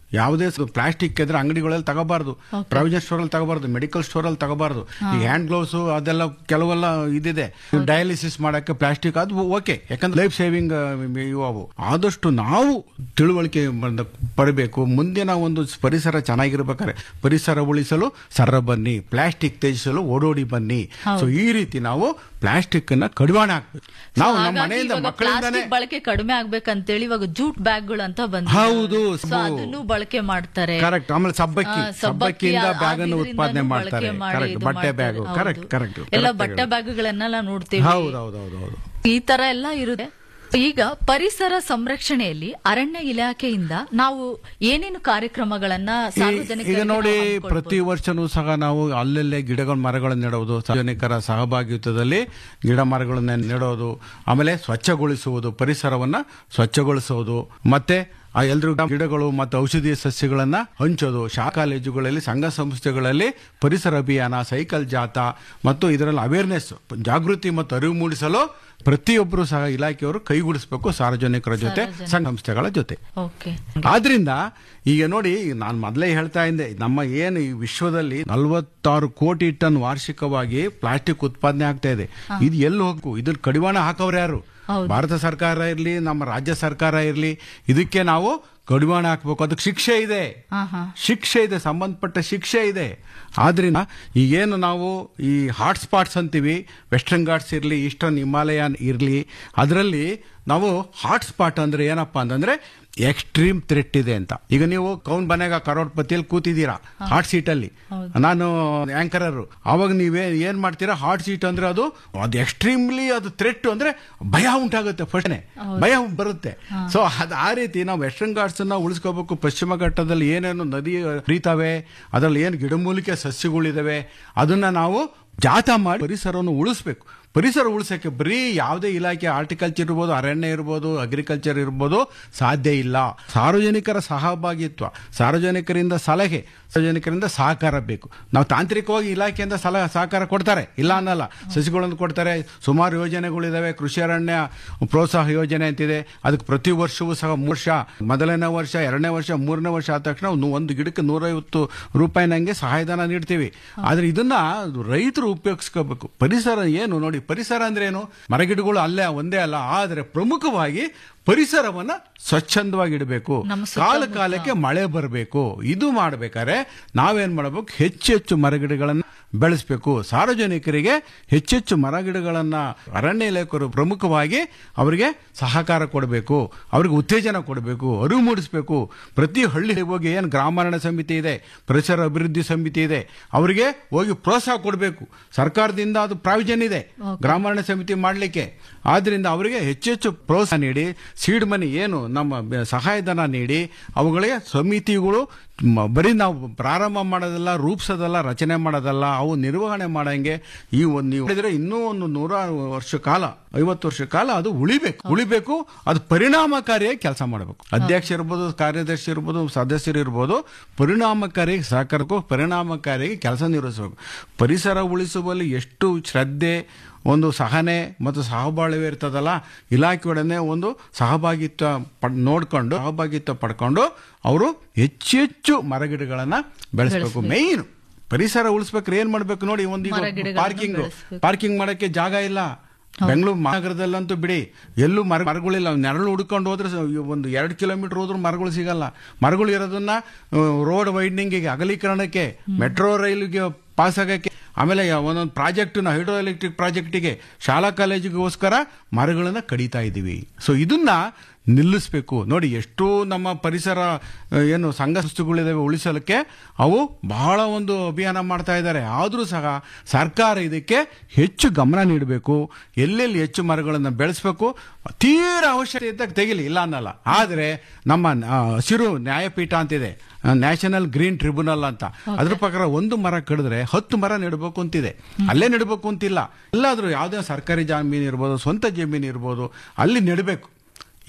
ಯಾವುದೇ ಪ್ಲಾಸ್ಟಿಕ್ ಇದ್ರೆ ಅಂಗಡಿಗಳಲ್ಲಿ ತಗೋಬಾರ್ದು ಪ್ರಾವಿಷನ್ ಸ್ಟೋರ್ ಅಲ್ಲಿ ತಗೋಬಾರ್ದು ಮೆಡಿಕಲ್ ಸ್ಟೋರ್ ಅಲ್ಲಿ ತಗೋಬಾರ್ದು ಈ ಹ್ಯಾಂಡ್ ಗ್ಲೌಸ್ ಅದೆಲ್ಲ ಕೆಲವೆಲ್ಲ ಇದಿದೆ ಡಯಾಲಿಸಿಸ್ ಮಾಡಕ್ಕೆ ಪ್ಲಾಸ್ಟಿಕ್ ಅದು ಓಕೆ ಯಾಕಂದ್ರೆ ಲೈಫ್ ಸೇವಿಂಗ್ ಇವು ಅವು ಆದಷ್ಟು ನಾವು ತಿಳುವಳಿಕೆ ಬಂದ- ಪಡಬೇಕು ಮುಂದಿನ ಒಂದು ಪರಿಸರ ಚೆನ್ನಾಗಿರ್ಬೇಕಾದ್ರೆ ಪರಿಸರ ಉಳಿಸಲು ಸರ ಬನ್ನಿ ಪ್ಲಾಸ್ಟಿಕ್ ತ್ಯಜಿಸಲು ಓಡೋಡಿ ಬನ್ನಿ ಸೊ ಈ ರೀತಿ ನಾವು ಪ್ಲಾಸ್ಟಿಕ್ ಅನ್ನ ಕಡಿವಾಣ ಹಾಕ್ಬೇಕು ನಾವು ನಮ್ಮ ಹಾಗಾಗಿ ಮನೆಯಿಂದ ಇವಾಗ ಮಕ್ಕಳಿಂದಾನೇ ಪ್ಲಾಸ್ಟಿಕ್ ಬಳಕೆ ಕಡಿಮೆ ಆಗ್ಬೇಕಂತೇಳಿ ಇವಾಗ ಜೂಟ್ ಬ್ಯಾಗ್ಗಳು ಅಂತ ಬಂದ ಹೌದು, ಸೊ ಸಬ್ಬು. ಅದನ್ನು ಬಳಕೆ ಮಾಡ್ತಾರೆ ಕರೆಕ್ಟ್ ಆಮೇಲೆ ಸಬ್ಬಕ್ಕಿ ಆ, ಸಬ್ಬಕ್ಕಿ ಸಬ್ಬಕ್ಕಿಯಿಂದ ಆ- ಬ್ಯಾಗ್ ಅನ್ನು ಅದ್ರಿಂದನೂ ಉತ್ಪಾದನೆ ಬಳಕೆ ಮಾಡ್ತಾರೆ ಮಾಡಿ ಕರೆಕ್ಟ್ ಇದು ಬಟ್ಟೆ ಮಾಡ್ತಾರೆ. ಬ್ಯಾಗ್ ಹೌದು. ಕರೆಕ್ಟ್ ಕರೆಕ್ಟ್ ಎಲ್ಲ ಬಟ್ಟೆ ಬ್ಯಾಗ್ಗಳನ್ನೆಲ್ಲ ನೋಡ್ತೀವಿ ಹೌದು ಹೌದು ಹೌದು ಹೌದು ಈ ತರ ಎಲ್ಲ ಇರುತ್ತೆ ಈಗ ಪರಿಸರ ಸಂರಕ್ಷಣೆಯಲ್ಲಿ ಅರಣ್ಯ ಇಲಾಖೆಯಿಂದ ನಾವು ಏನೇನು ಕಾರ್ಯಕ್ರಮಗಳನ್ನ ಈ- ಸಾರ್ವಜನಿಕರಿಗೆ ಈಗ ನೋಡಿ ನಾವು ಹಮ್ಮಿಕೊಳ್ಬೋದು? ಪ್ರತಿ ವರ್ಷನೂ ಸಹ ನಾವು ಅಲ್ಲಲ್ಲೇ ಗಿಡಗಳ ಮರಗಳನ್ನು ನೆಡುವುದು ಸಾರ್ವಜನಿಕರ ಸಹಭಾಗಿತ್ವದಲ್ಲಿ ಗಿಡ ಮರಗಳನ್ನ ನೆಡೋದು ಆಮೇಲೆ ಸ್ವಚ್ಛಗೊಳಿಸುವುದು ಪರಿಸರವನ್ನ ಸ್ವಚ್ಛಗೊಳಿಸುವುದು ಮತ್ತೆ ಆ ಎಲ್ರಿಗೂ ಗಿಡಗಳು ಮತ್ತು ಔಷಧೀಯ ಸಸ್ಯಗಳನ್ನ ಹಂಚೋದು ಶಾಲಾ ಕಾಲೇಜುಗಳಲ್ಲಿ ಸಂಘ ಸಂಸ್ಥೆಗಳಲ್ಲಿ ಪರಿಸರ ಅಭಿಯಾನ ಸೈಕಲ್ ಜಾಥಾ ಮತ್ತು ಇದರಲ್ಲಿ ಅವೇರ್ನೆಸ್ ಜಾಗೃತಿ ಮತ್ತು ಅರಿವು ಮೂಡಿಸಲು ಪ್ರತಿಯೊಬ್ಬರು ಸಹ ಇಲಾಖೆಯವರು ಕೈಗೂಡಿಸಬೇಕು ಸಾರ್ವಜನಿಕರ ಜೊತೆ ಸಂಘ ಸಂಸ್ಥೆಗಳ ಜೊತೆ ಓಕೆ ಆದ್ರಿಂದ ಈಗ ನೋಡಿ ನಾನು ಮೊದಲೇ ಹೇಳ್ತಾ ಇದ್ದೆ ನಮ್ಮ ಏನು ಈ ವಿಶ್ವದಲ್ಲಿ ನಲವತ್ತಾರು ಕೋಟಿ ಟನ್ ವಾರ್ಷಿಕವಾಗಿ ಪ್ಲಾಸ್ಟಿಕ್ ಉತ್ಪಾದನೆ ಆಗ್ತಾ ಇದೆ ಇದು ಎಲ್ಲಿ ಹೋಗ್ಬೇಕು ಇದ್ರ ಕಡಿವಾಣ ಹಾಕೋರು ಯಾರು ಭಾರತ ಸರ್ಕಾರ ಇರಲಿ ನಮ್ಮ ರಾಜ್ಯ ಸರ್ಕಾರ ಇರಲಿ ಇದಕ್ಕೆ ನಾವು ಕಡಿವಾಣ ಹಾಕ್ಬೇಕು ಅದಕ್ಕೆ ಶಿಕ್ಷೆ ಇದೆ ಶಿಕ್ಷೆ ಇದೆ ಸಂಬಂಧಪಟ್ಟ ಶಿಕ್ಷೆ ಇದೆ ಆದ್ರಿಂದ ಈಗೇನು ನಾವು ಈ ಹಾಟ್ ಸ್ಪಾಟ್ಸ್ ಅಂತೀವಿ ವೆಸ್ಟರ್ನ್ ಘಾಟ್ಸ್ ಇರಲಿ ಈಸ್ಟರ್ನ್ ಹಿಮಾಲಯನ್ ಇರಲಿ ಅದರಲ್ಲಿ ನಾವು ಹಾಟ್ ಸ್ಪಾಟ್ ಅಂದ್ರೆ ಏನಪ್ಪಾ ಅಂತಂದ್ರೆ ಎಕ್ಸ್ಟ್ರೀಮ್ ಥ್ರೆಟ್ ಇದೆ ಅಂತ ಈಗ ನೀವು ಕೌನ್ ಬನೆಗ ಕರೋಡ್ಪತಿಯಲ್ಲಿ ಕೂತಿದ್ದೀರಾ ಹಾಟ್ ಸೀಟ್ ಅಲ್ಲಿ ನಾನು ಆಂಕರರು ಅವಾಗ ನೀವೇ ಏನ್ ಮಾಡ್ತೀರಾ ಹಾಟ್ ಸೀಟ್ ಅಂದ್ರೆ ಅದು ಅದು ಎಕ್ಸ್ಟ್ರೀಮ್ಲಿ ಅದು ಥ್ರೆಟ್ ಅಂದ್ರೆ ಭಯ ಉಂಟಾಗುತ್ತೆ ಫಸ್ಟ್ನೆ ಭಯ ಬರುತ್ತೆ ಸೊ ಅದು ಆ ರೀತಿ ನಾವು ವೆಸ್ಟರ್ನ್ ಘಾಟ್ಸ್ ಅನ್ನ ಉಳಿಸ್ಕೋಬೇಕು ಪಶ್ಚಿಮ ಘಟ್ಟದಲ್ಲಿ ಏನೇನು ನದಿ ಹರಿತಾವೆ ಅದರಲ್ಲಿ ಏನು ಗಿಡಮೂಲಿಕೆ ಸಸ್ಯಗಳಿದಾವೆ ಅದನ್ನ ನಾವು ಜಾಥಾ ಮಾಡಿ ಪರಿಸರವನ್ನು ಉಳಿಸ್ಬೇಕು ಪರಿಸರ ಉಳಿಸೋಕ್ಕೆ ಬರೀ ಯಾವುದೇ ಇಲಾಖೆ ಆರ್ಟಿಕಲ್ಚರ್ ಇರ್ಬೋದು ಅರಣ್ಯ ಇರ್ಬೋದು ಅಗ್ರಿಕಲ್ಚರ್ ಇರ್ಬೋದು ಸಾಧ್ಯ ಇಲ್ಲ ಸಾರ್ವಜನಿಕರ ಸಹಭಾಗಿತ್ವ ಸಾರ್ವಜನಿಕರಿಂದ ಸಲಹೆ ಸಾರ್ವಜನಿಕರಿಂದ ಸಹಕಾರ ಬೇಕು ನಾವು ತಾಂತ್ರಿಕವಾಗಿ ಇಲಾಖೆಯಿಂದ ಸಲಹೆ ಸಹಕಾರ ಕೊಡ್ತಾರೆ ಇಲ್ಲ ಅನ್ನಲ್ಲ ಸಸಿಗಳನ್ನು ಕೊಡ್ತಾರೆ ಸುಮಾರು ಯೋಜನೆಗಳಿದಾವೆ ಕೃಷಿ ಅರಣ್ಯ ಪ್ರೋತ್ಸಾಹ ಯೋಜನೆ ಅಂತಿದೆ ಅದಕ್ಕೆ ಪ್ರತಿ ವರ್ಷವೂ ಸಹ ಮೂರು ವರ್ಷ ಮೊದಲನೇ ವರ್ಷ ಎರಡನೇ ವರ್ಷ ಮೂರನೇ ವರ್ಷ ಆದ ತಕ್ಷಣ ಒಂದು- ಒಂದು ಗಿಡಕ್ಕೆ ನೂರೈವತ್ತು ರೂಪಾಯಿ ನಂಗೆ ಸಹಾಯಧನ ನೀಡ್ತೀವಿ ಆದ್ರೆ ಇದನ್ನ ರೈತರು ಉಪಯೋಗಿಸ್ಕೋಬೇಕು ಪರಿಸರ ಏನು ನೋಡಿ ಪರಿಸರ ಅಂದ್ರೆ ಏನು ಮರಗಿಡಗಳು ಅಲ್ಲೇ ಒಂದೇ ಅಲ್ಲ ಆದ್ರೆ ಪ್ರಮುಖವಾಗಿ ಪರಿಸರವನ್ನ ಸ್ವಚ್ಛಂದವಾಗಿ ಇಡಬೇಕು ನಮ್ಮ ಕಾಲ ಕಾಲಕ್ಕೆ ಮಳೆ ಬರಬೇಕು ಇದು ಮಾಡ್ಬೇಕಾದ್ರೆ ನಾವೇನ್ ಮಾಡಬೇಕು ಹೆಚ್ಚು ಹೆಚ್ಚು ಮರಗಿಡಗಳನ್ನ ಬೆಳೆಸಬೇಕು ಸಾರ್ವಜನಿಕರಿಗೆ ಹೆಚ್ಚೆಚ್ಚು ಮರಗಿಡಗಳನ್ನ ಅರಣ್ಯ ಇಲಾಖೆಯವರು ಪ್ರಮುಖವಾಗಿ ಅವರಿಗೆ ಸಹಕಾರ ಕೊಡಬೇಕು ಅವರಿಗೆ ಉತ್ತೇಜನ ಕೊಡಬೇಕು ಅರಿವು ಮೂಡಿಸಬೇಕು ಪ್ರತಿ ಹಳ್ಳಿ ಹೋಗಿ ಏನು ಗ್ರಾಮಾರಣ್ಯ ಸಮಿತಿ ಇದೆ ಪರಿಸರ ಅಭಿವೃದ್ಧಿ ಸಮಿತಿ ಇದೆ ಅವರಿಗೆ ಹೋಗಿ ಪ್ರೋತ್ಸಾಹ ಕೊಡಬೇಕು ಸರ್ಕಾರದಿಂದ ಅದು ಪ್ರಾವಿಜನ್ ಇದೆ ಗ್ರಾಮಾರಣ್ಯ ಸಮಿತಿ ಮಾಡಲಿಕ್ಕೆ ಆದ್ರಿಂದ ಅವರಿಗೆ ಹೆಚ್ಚೆಚ್ಚು ಪ್ರೋತ್ಸಾಹ ನೀಡಿ ಸೀಡ್ ಮನಿ ಏನು ನಮ್ಮ ಬ- ಸಹಾಯಧನ ನೀಡಿ ಅವುಗಳಿಗೆ ಸಮಿತಿಗಳು ಮ- ಬರೀ ನಾವು ಪ್ರಾರಂಭ ಮಾಡೋದಲ್ಲ ರೂಪಿಸೋದಲ್ಲ ರಚನೆ ಮಾಡೋದಲ್ಲ ಅವು ನಿರ್ವಹಣೆ ಮಾಡಂಗೆ ಈ ಒಂದು ನೀವು ಹೇಳಿದ್ರೆ ಇನ್ನೂ ಒಂದು ನೂರ ವರ್ಷ ಕಾಲ ಐವತ್ತು ವರ್ಷ ಕಾಲ ಅದು ಉಳಿಬೇಕು ಉಳಿಬೇಕು ಅದು ಪರಿಣಾಮಕಾರಿಯಾಗಿ ಕೆಲಸ ಮಾಡಬೇಕು ಅಧ್ಯಕ್ಷ ಇರ್ಬೋದು ಕಾರ್ಯದರ್ಶಿ ಇರ್ಬೋದು ಸದಸ್ಯರು ಇರ್ಬೋದು ಪರಿಣಾಮಕಾರಿಯಾಗಿ ಸಹಕಾರಕ್ಕೂ ಪರಿಣಾಮಕಾರಿಯಾಗಿ ಕೆಲಸ ನಿರ್ವಹಿಸಬೇಕು ಪರಿಸರ ಉಳಿಸುವಲ್ಲಿ ಎಷ್ಟು ಶ್ರದ್ಧೆ ಒಂದು ಸಹನೆ ಮತ್ತು ಸಹಬಾಳ್ವೆ ಇರ್ತದಲ್ಲ ಇಲಾಖೆಯೊಡನೆ ಒಂದು ಸಹಭಾಗಿತ್ವ ಪಡ್ ನೋಡ್ಕೊಂಡು ಸಹಭಾಗಿತ್ವ ಪಡ್ಕೊಂಡು ಅವರು ಹೆಚ್ಚೆಚ್ಚು ಮರಗಿಡಗಳನ್ನ ಬೆಳೆಸಬೇಕು ಮೇಯ್ನ್ ಪರಿಸರ ಉಳಿಸ್ಬೇಕಾದ್ರೆ ಏನ್ ಮಾಡ್ಬೇಕು ನೋಡಿ ಒಂದು ಈಗ ಮರಗಿಡಗಳನ್ನ ಪಾರ್ಕಿಂಗ್ ಬೆಳೆಸ್ಬೇಕು. ಪಾರ್ಕಿಂಗ್ ಮಾಡಕ್ಕೆ ಜಾಗ ಇಲ್ಲ ಬೆಂಗಳೂರು ಮಹಾನಗರದಲ್ಲಂತೂ ಬಿಡಿ ಎಲ್ಲೂ ಮರ ಮರಗಳಿಲ್ಲ ನೆರಳು ಹುಡ್ಕೊಂಡು ಹೋದ್ರೆ ಸ- ಒಂದು ಎರಡು ಕಿಲೋಮೀಟರ್ ಹೋದ್ರೂ ಮರಗಳು ಸಿಗಲ್ಲ ಮರಗಳು ಇರೋದನ್ನ ರೋಡ್ ವೈಡ್ನಿಂಗಿಗೆ ಅಗಲೀಕರಣಕ್ಕೆ ಮೆಟ್ರೋ ರೈಲಿಗೆ ಪಾಸ್ ಆಗಕ್ಕೆ ಆಮೇಲೆ ಒಂದೊಂದು ಪ್ರಾಜೆಕ್ಟ್ನ ಹೈಡ್ರೋ ಎಲೆಕ್ಟ್ರಿಕ್ ಪ್ರಾಜೆಕ್ಟಿಗೆ ಶಾಲಾ ಕಾಲೇಜಿಗೋಸ್ಕರ ಮರಗಳನ್ನ ಕಡಿತಾ ಇದ್ದೀವಿ ಸೊ ಇದನ್ನ ನಿಲ್ಲಿಸಬೇಕು ನೋಡಿ ಎಷ್ಟು ನಮ್ಮ ಪರಿಸರ ಆ, ಏನು ಸಂಘ ಸಂಸ್ಥೆಗಳಿದಾವೆ ಉಳಿಸಲಿಕ್ಕೆ ಅವು ಬಹಳ ಒಂದು ಅಭಿಯಾನ ಮಾಡ್ತಾ ಇದ್ದಾರೆ ಆದರೂ ಸಹ ಸರ್ಕಾರ ಇದಕ್ಕೆ ಹೆಚ್ಚು ಗಮನ ನೀಡಬೇಕು ಎಲ್ಲೆಲ್ಲಿ ಹೆಚ್ಚು ಮರಗಳನ್ನು ಬೆಳೆಸಬೇಕು ತೀರ ಅವಶ್ಯಕತೆ ಇದ್ದಾಗ ತೆಗಿಲಿ ಇಲ್ಲ ಅನ್ನಲ್ಲ ಆದರೆ ನಮ್ಮ ಆ, ಹಸಿರು ನ್ಯಾಯಪೀಠ ಅಂತಿದೆ ನ್ಯಾಷನಲ್ ಗ್ರೀನ್ ಟ್ರಿಬ್ಯುನಲ್ ಅಂತ ಅದ್ರ ಪ್ರಕಾರ ಒಂದು ಮರ ಕಡಿದ್ರೆ ಹತ್ತು ಮರ ನೆಡಬೇಕು ಅಂತಿದೆ ಅಲ್ಲೇ ನೆಡಬೇಕು ಅಂತಿಲ್ಲ ಎಲ್ಲಾದ್ರೂ ಯಾವುದೇ ಸರ್ಕಾರಿ ಜಮೀನು ಇರ್ಬೋದು ಸ್ವಂತ ಜಮೀನು ಇರ್ಬೋದು ಅಲ್ಲಿ ನೆಡಬೇಕು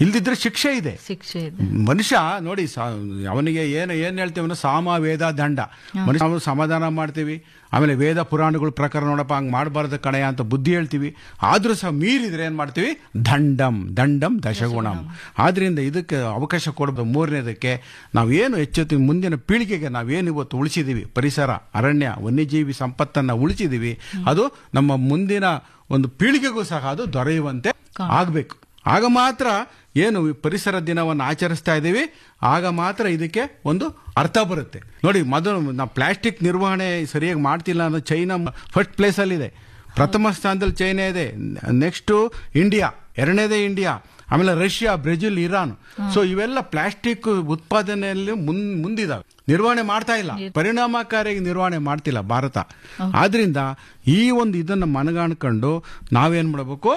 ಇಲ್ದಿದ್ರೆ ಶಿಕ್ಷೆ ಇದೆ ಶಿಕ್ಷೆ ಇದೆ ಮನುಷ್ಯ ನೋಡಿ ಸಾ- ಅವನಿಗೆ ಏನು ಏನ್ ಹೇಳ್ತೀವಿ ಅಂದ್ರೆ ಸಾಮ ವೇದ ದಂಡ ಮನುಷ್ಯ ನಾವು ಸಮಾಧಾನ ಮಾಡ್ತೀವಿ ಆಮೇಲೆ ವೇದ ಪುರಾಣಗಳ ಪ್ರಕಾರ ನೋಡಪ್ಪ ಹಂಗ್ ಮಾಡಬಾರ್ದು ಕಣಯ ಅಂತ ಬುದ್ಧಿ ಹೇಳ್ತೀವಿ ಆದ್ರೂ ಸಹ ಮೀರಿದ್ರೆ ಏನ್ ಮಾಡ್ತೀವಿ ದಂಡಂ ದಂಡಂ ದಶಗುಣಂ ಆದ್ರಿಂದ ಇದಕ್ಕೆ ಅವಕಾಶ ಕೊಡಬೇಕು ಮೂರನೇದಕ್ಕೆ ನಾವೇನು ಎಚ್ಚೆತ್ತೀವಿ ಮುಂದಿನ ಪೀಳಿಗೆಗೆ ನಾವೇನು ಇವತ್ತು ಉಳಿಸಿದೀವಿ ಪರಿಸರ ಅರಣ್ಯ ವನ್ಯಜೀವಿ ಸಂಪತ್ತನ್ನ ಉಳಿಸಿದೀವಿ ಅದು ನಮ್ಮ ಮುಂದಿನ ಒಂದು ಪೀಳಿಗೆಗೂ ಸಹ ಅದು ದೊರೆಯುವಂತೆ ಆಗ್ಬೇಕು ಆಗ ಮಾತ್ರ ಏನು ಈ ಪರಿಸರ ದಿನವನ್ನು ಆಚರಿಸ್ತಾ ಇದ್ದೀವಿ ಆಗ ಮಾತ್ರ ಇದಕ್ಕೆ ಒಂದು ಅರ್ಥ ಬರುತ್ತೆ ನೋಡಿ ಮೊದಲು ನಾವು ಪ್ಲಾಸ್ಟಿಕ್ ನಿರ್ವಹಣೆ ಸರಿಯಾಗಿ ಮಾಡ್ತಿಲ್ಲ ಅನ್ನೋ ಚೈನಾ ಫಸ್ಟ್ ಪ್ಲೇಸಲ್ಲಿದೆ ಪ್ರಥಮ ಸ್ಥಾನದಲ್ಲಿ ಚೈನಾ ಇದೆ ನೆಕ್ಸ್ಟು ಇಂಡಿಯಾ ಎರಡನೇದೇ ಇಂಡಿಯಾ ಆಮೇಲೆ ರಷ್ಯಾ ಬ್ರೆಜಿಲ್ ಇರಾನ್ ಸೊ ಇವೆಲ್ಲ ಪ್ಲಾಸ್ಟಿಕ್ ಉತ್ಪಾದನೆಯಲ್ಲಿ ಮುನ್ ಮುಂದಿದಾವೆ ನಿರ್ವಹಣೆ ಮಾಡ್ತಾ ಇಲ್ಲ ಪರಿಣಾಮಕಾರಿಯಾಗಿ ನಿರ್ವಹಣೆ ಮಾಡ್ತಿಲ್ಲ ಭಾರತ ಆದ್ರಿಂದ ಈ ಒಂದು ಇದನ್ನು ಮನಗಾಣ್ಕೊಂಡು ನಾವೇನ್ ಮಾಡಬೇಕು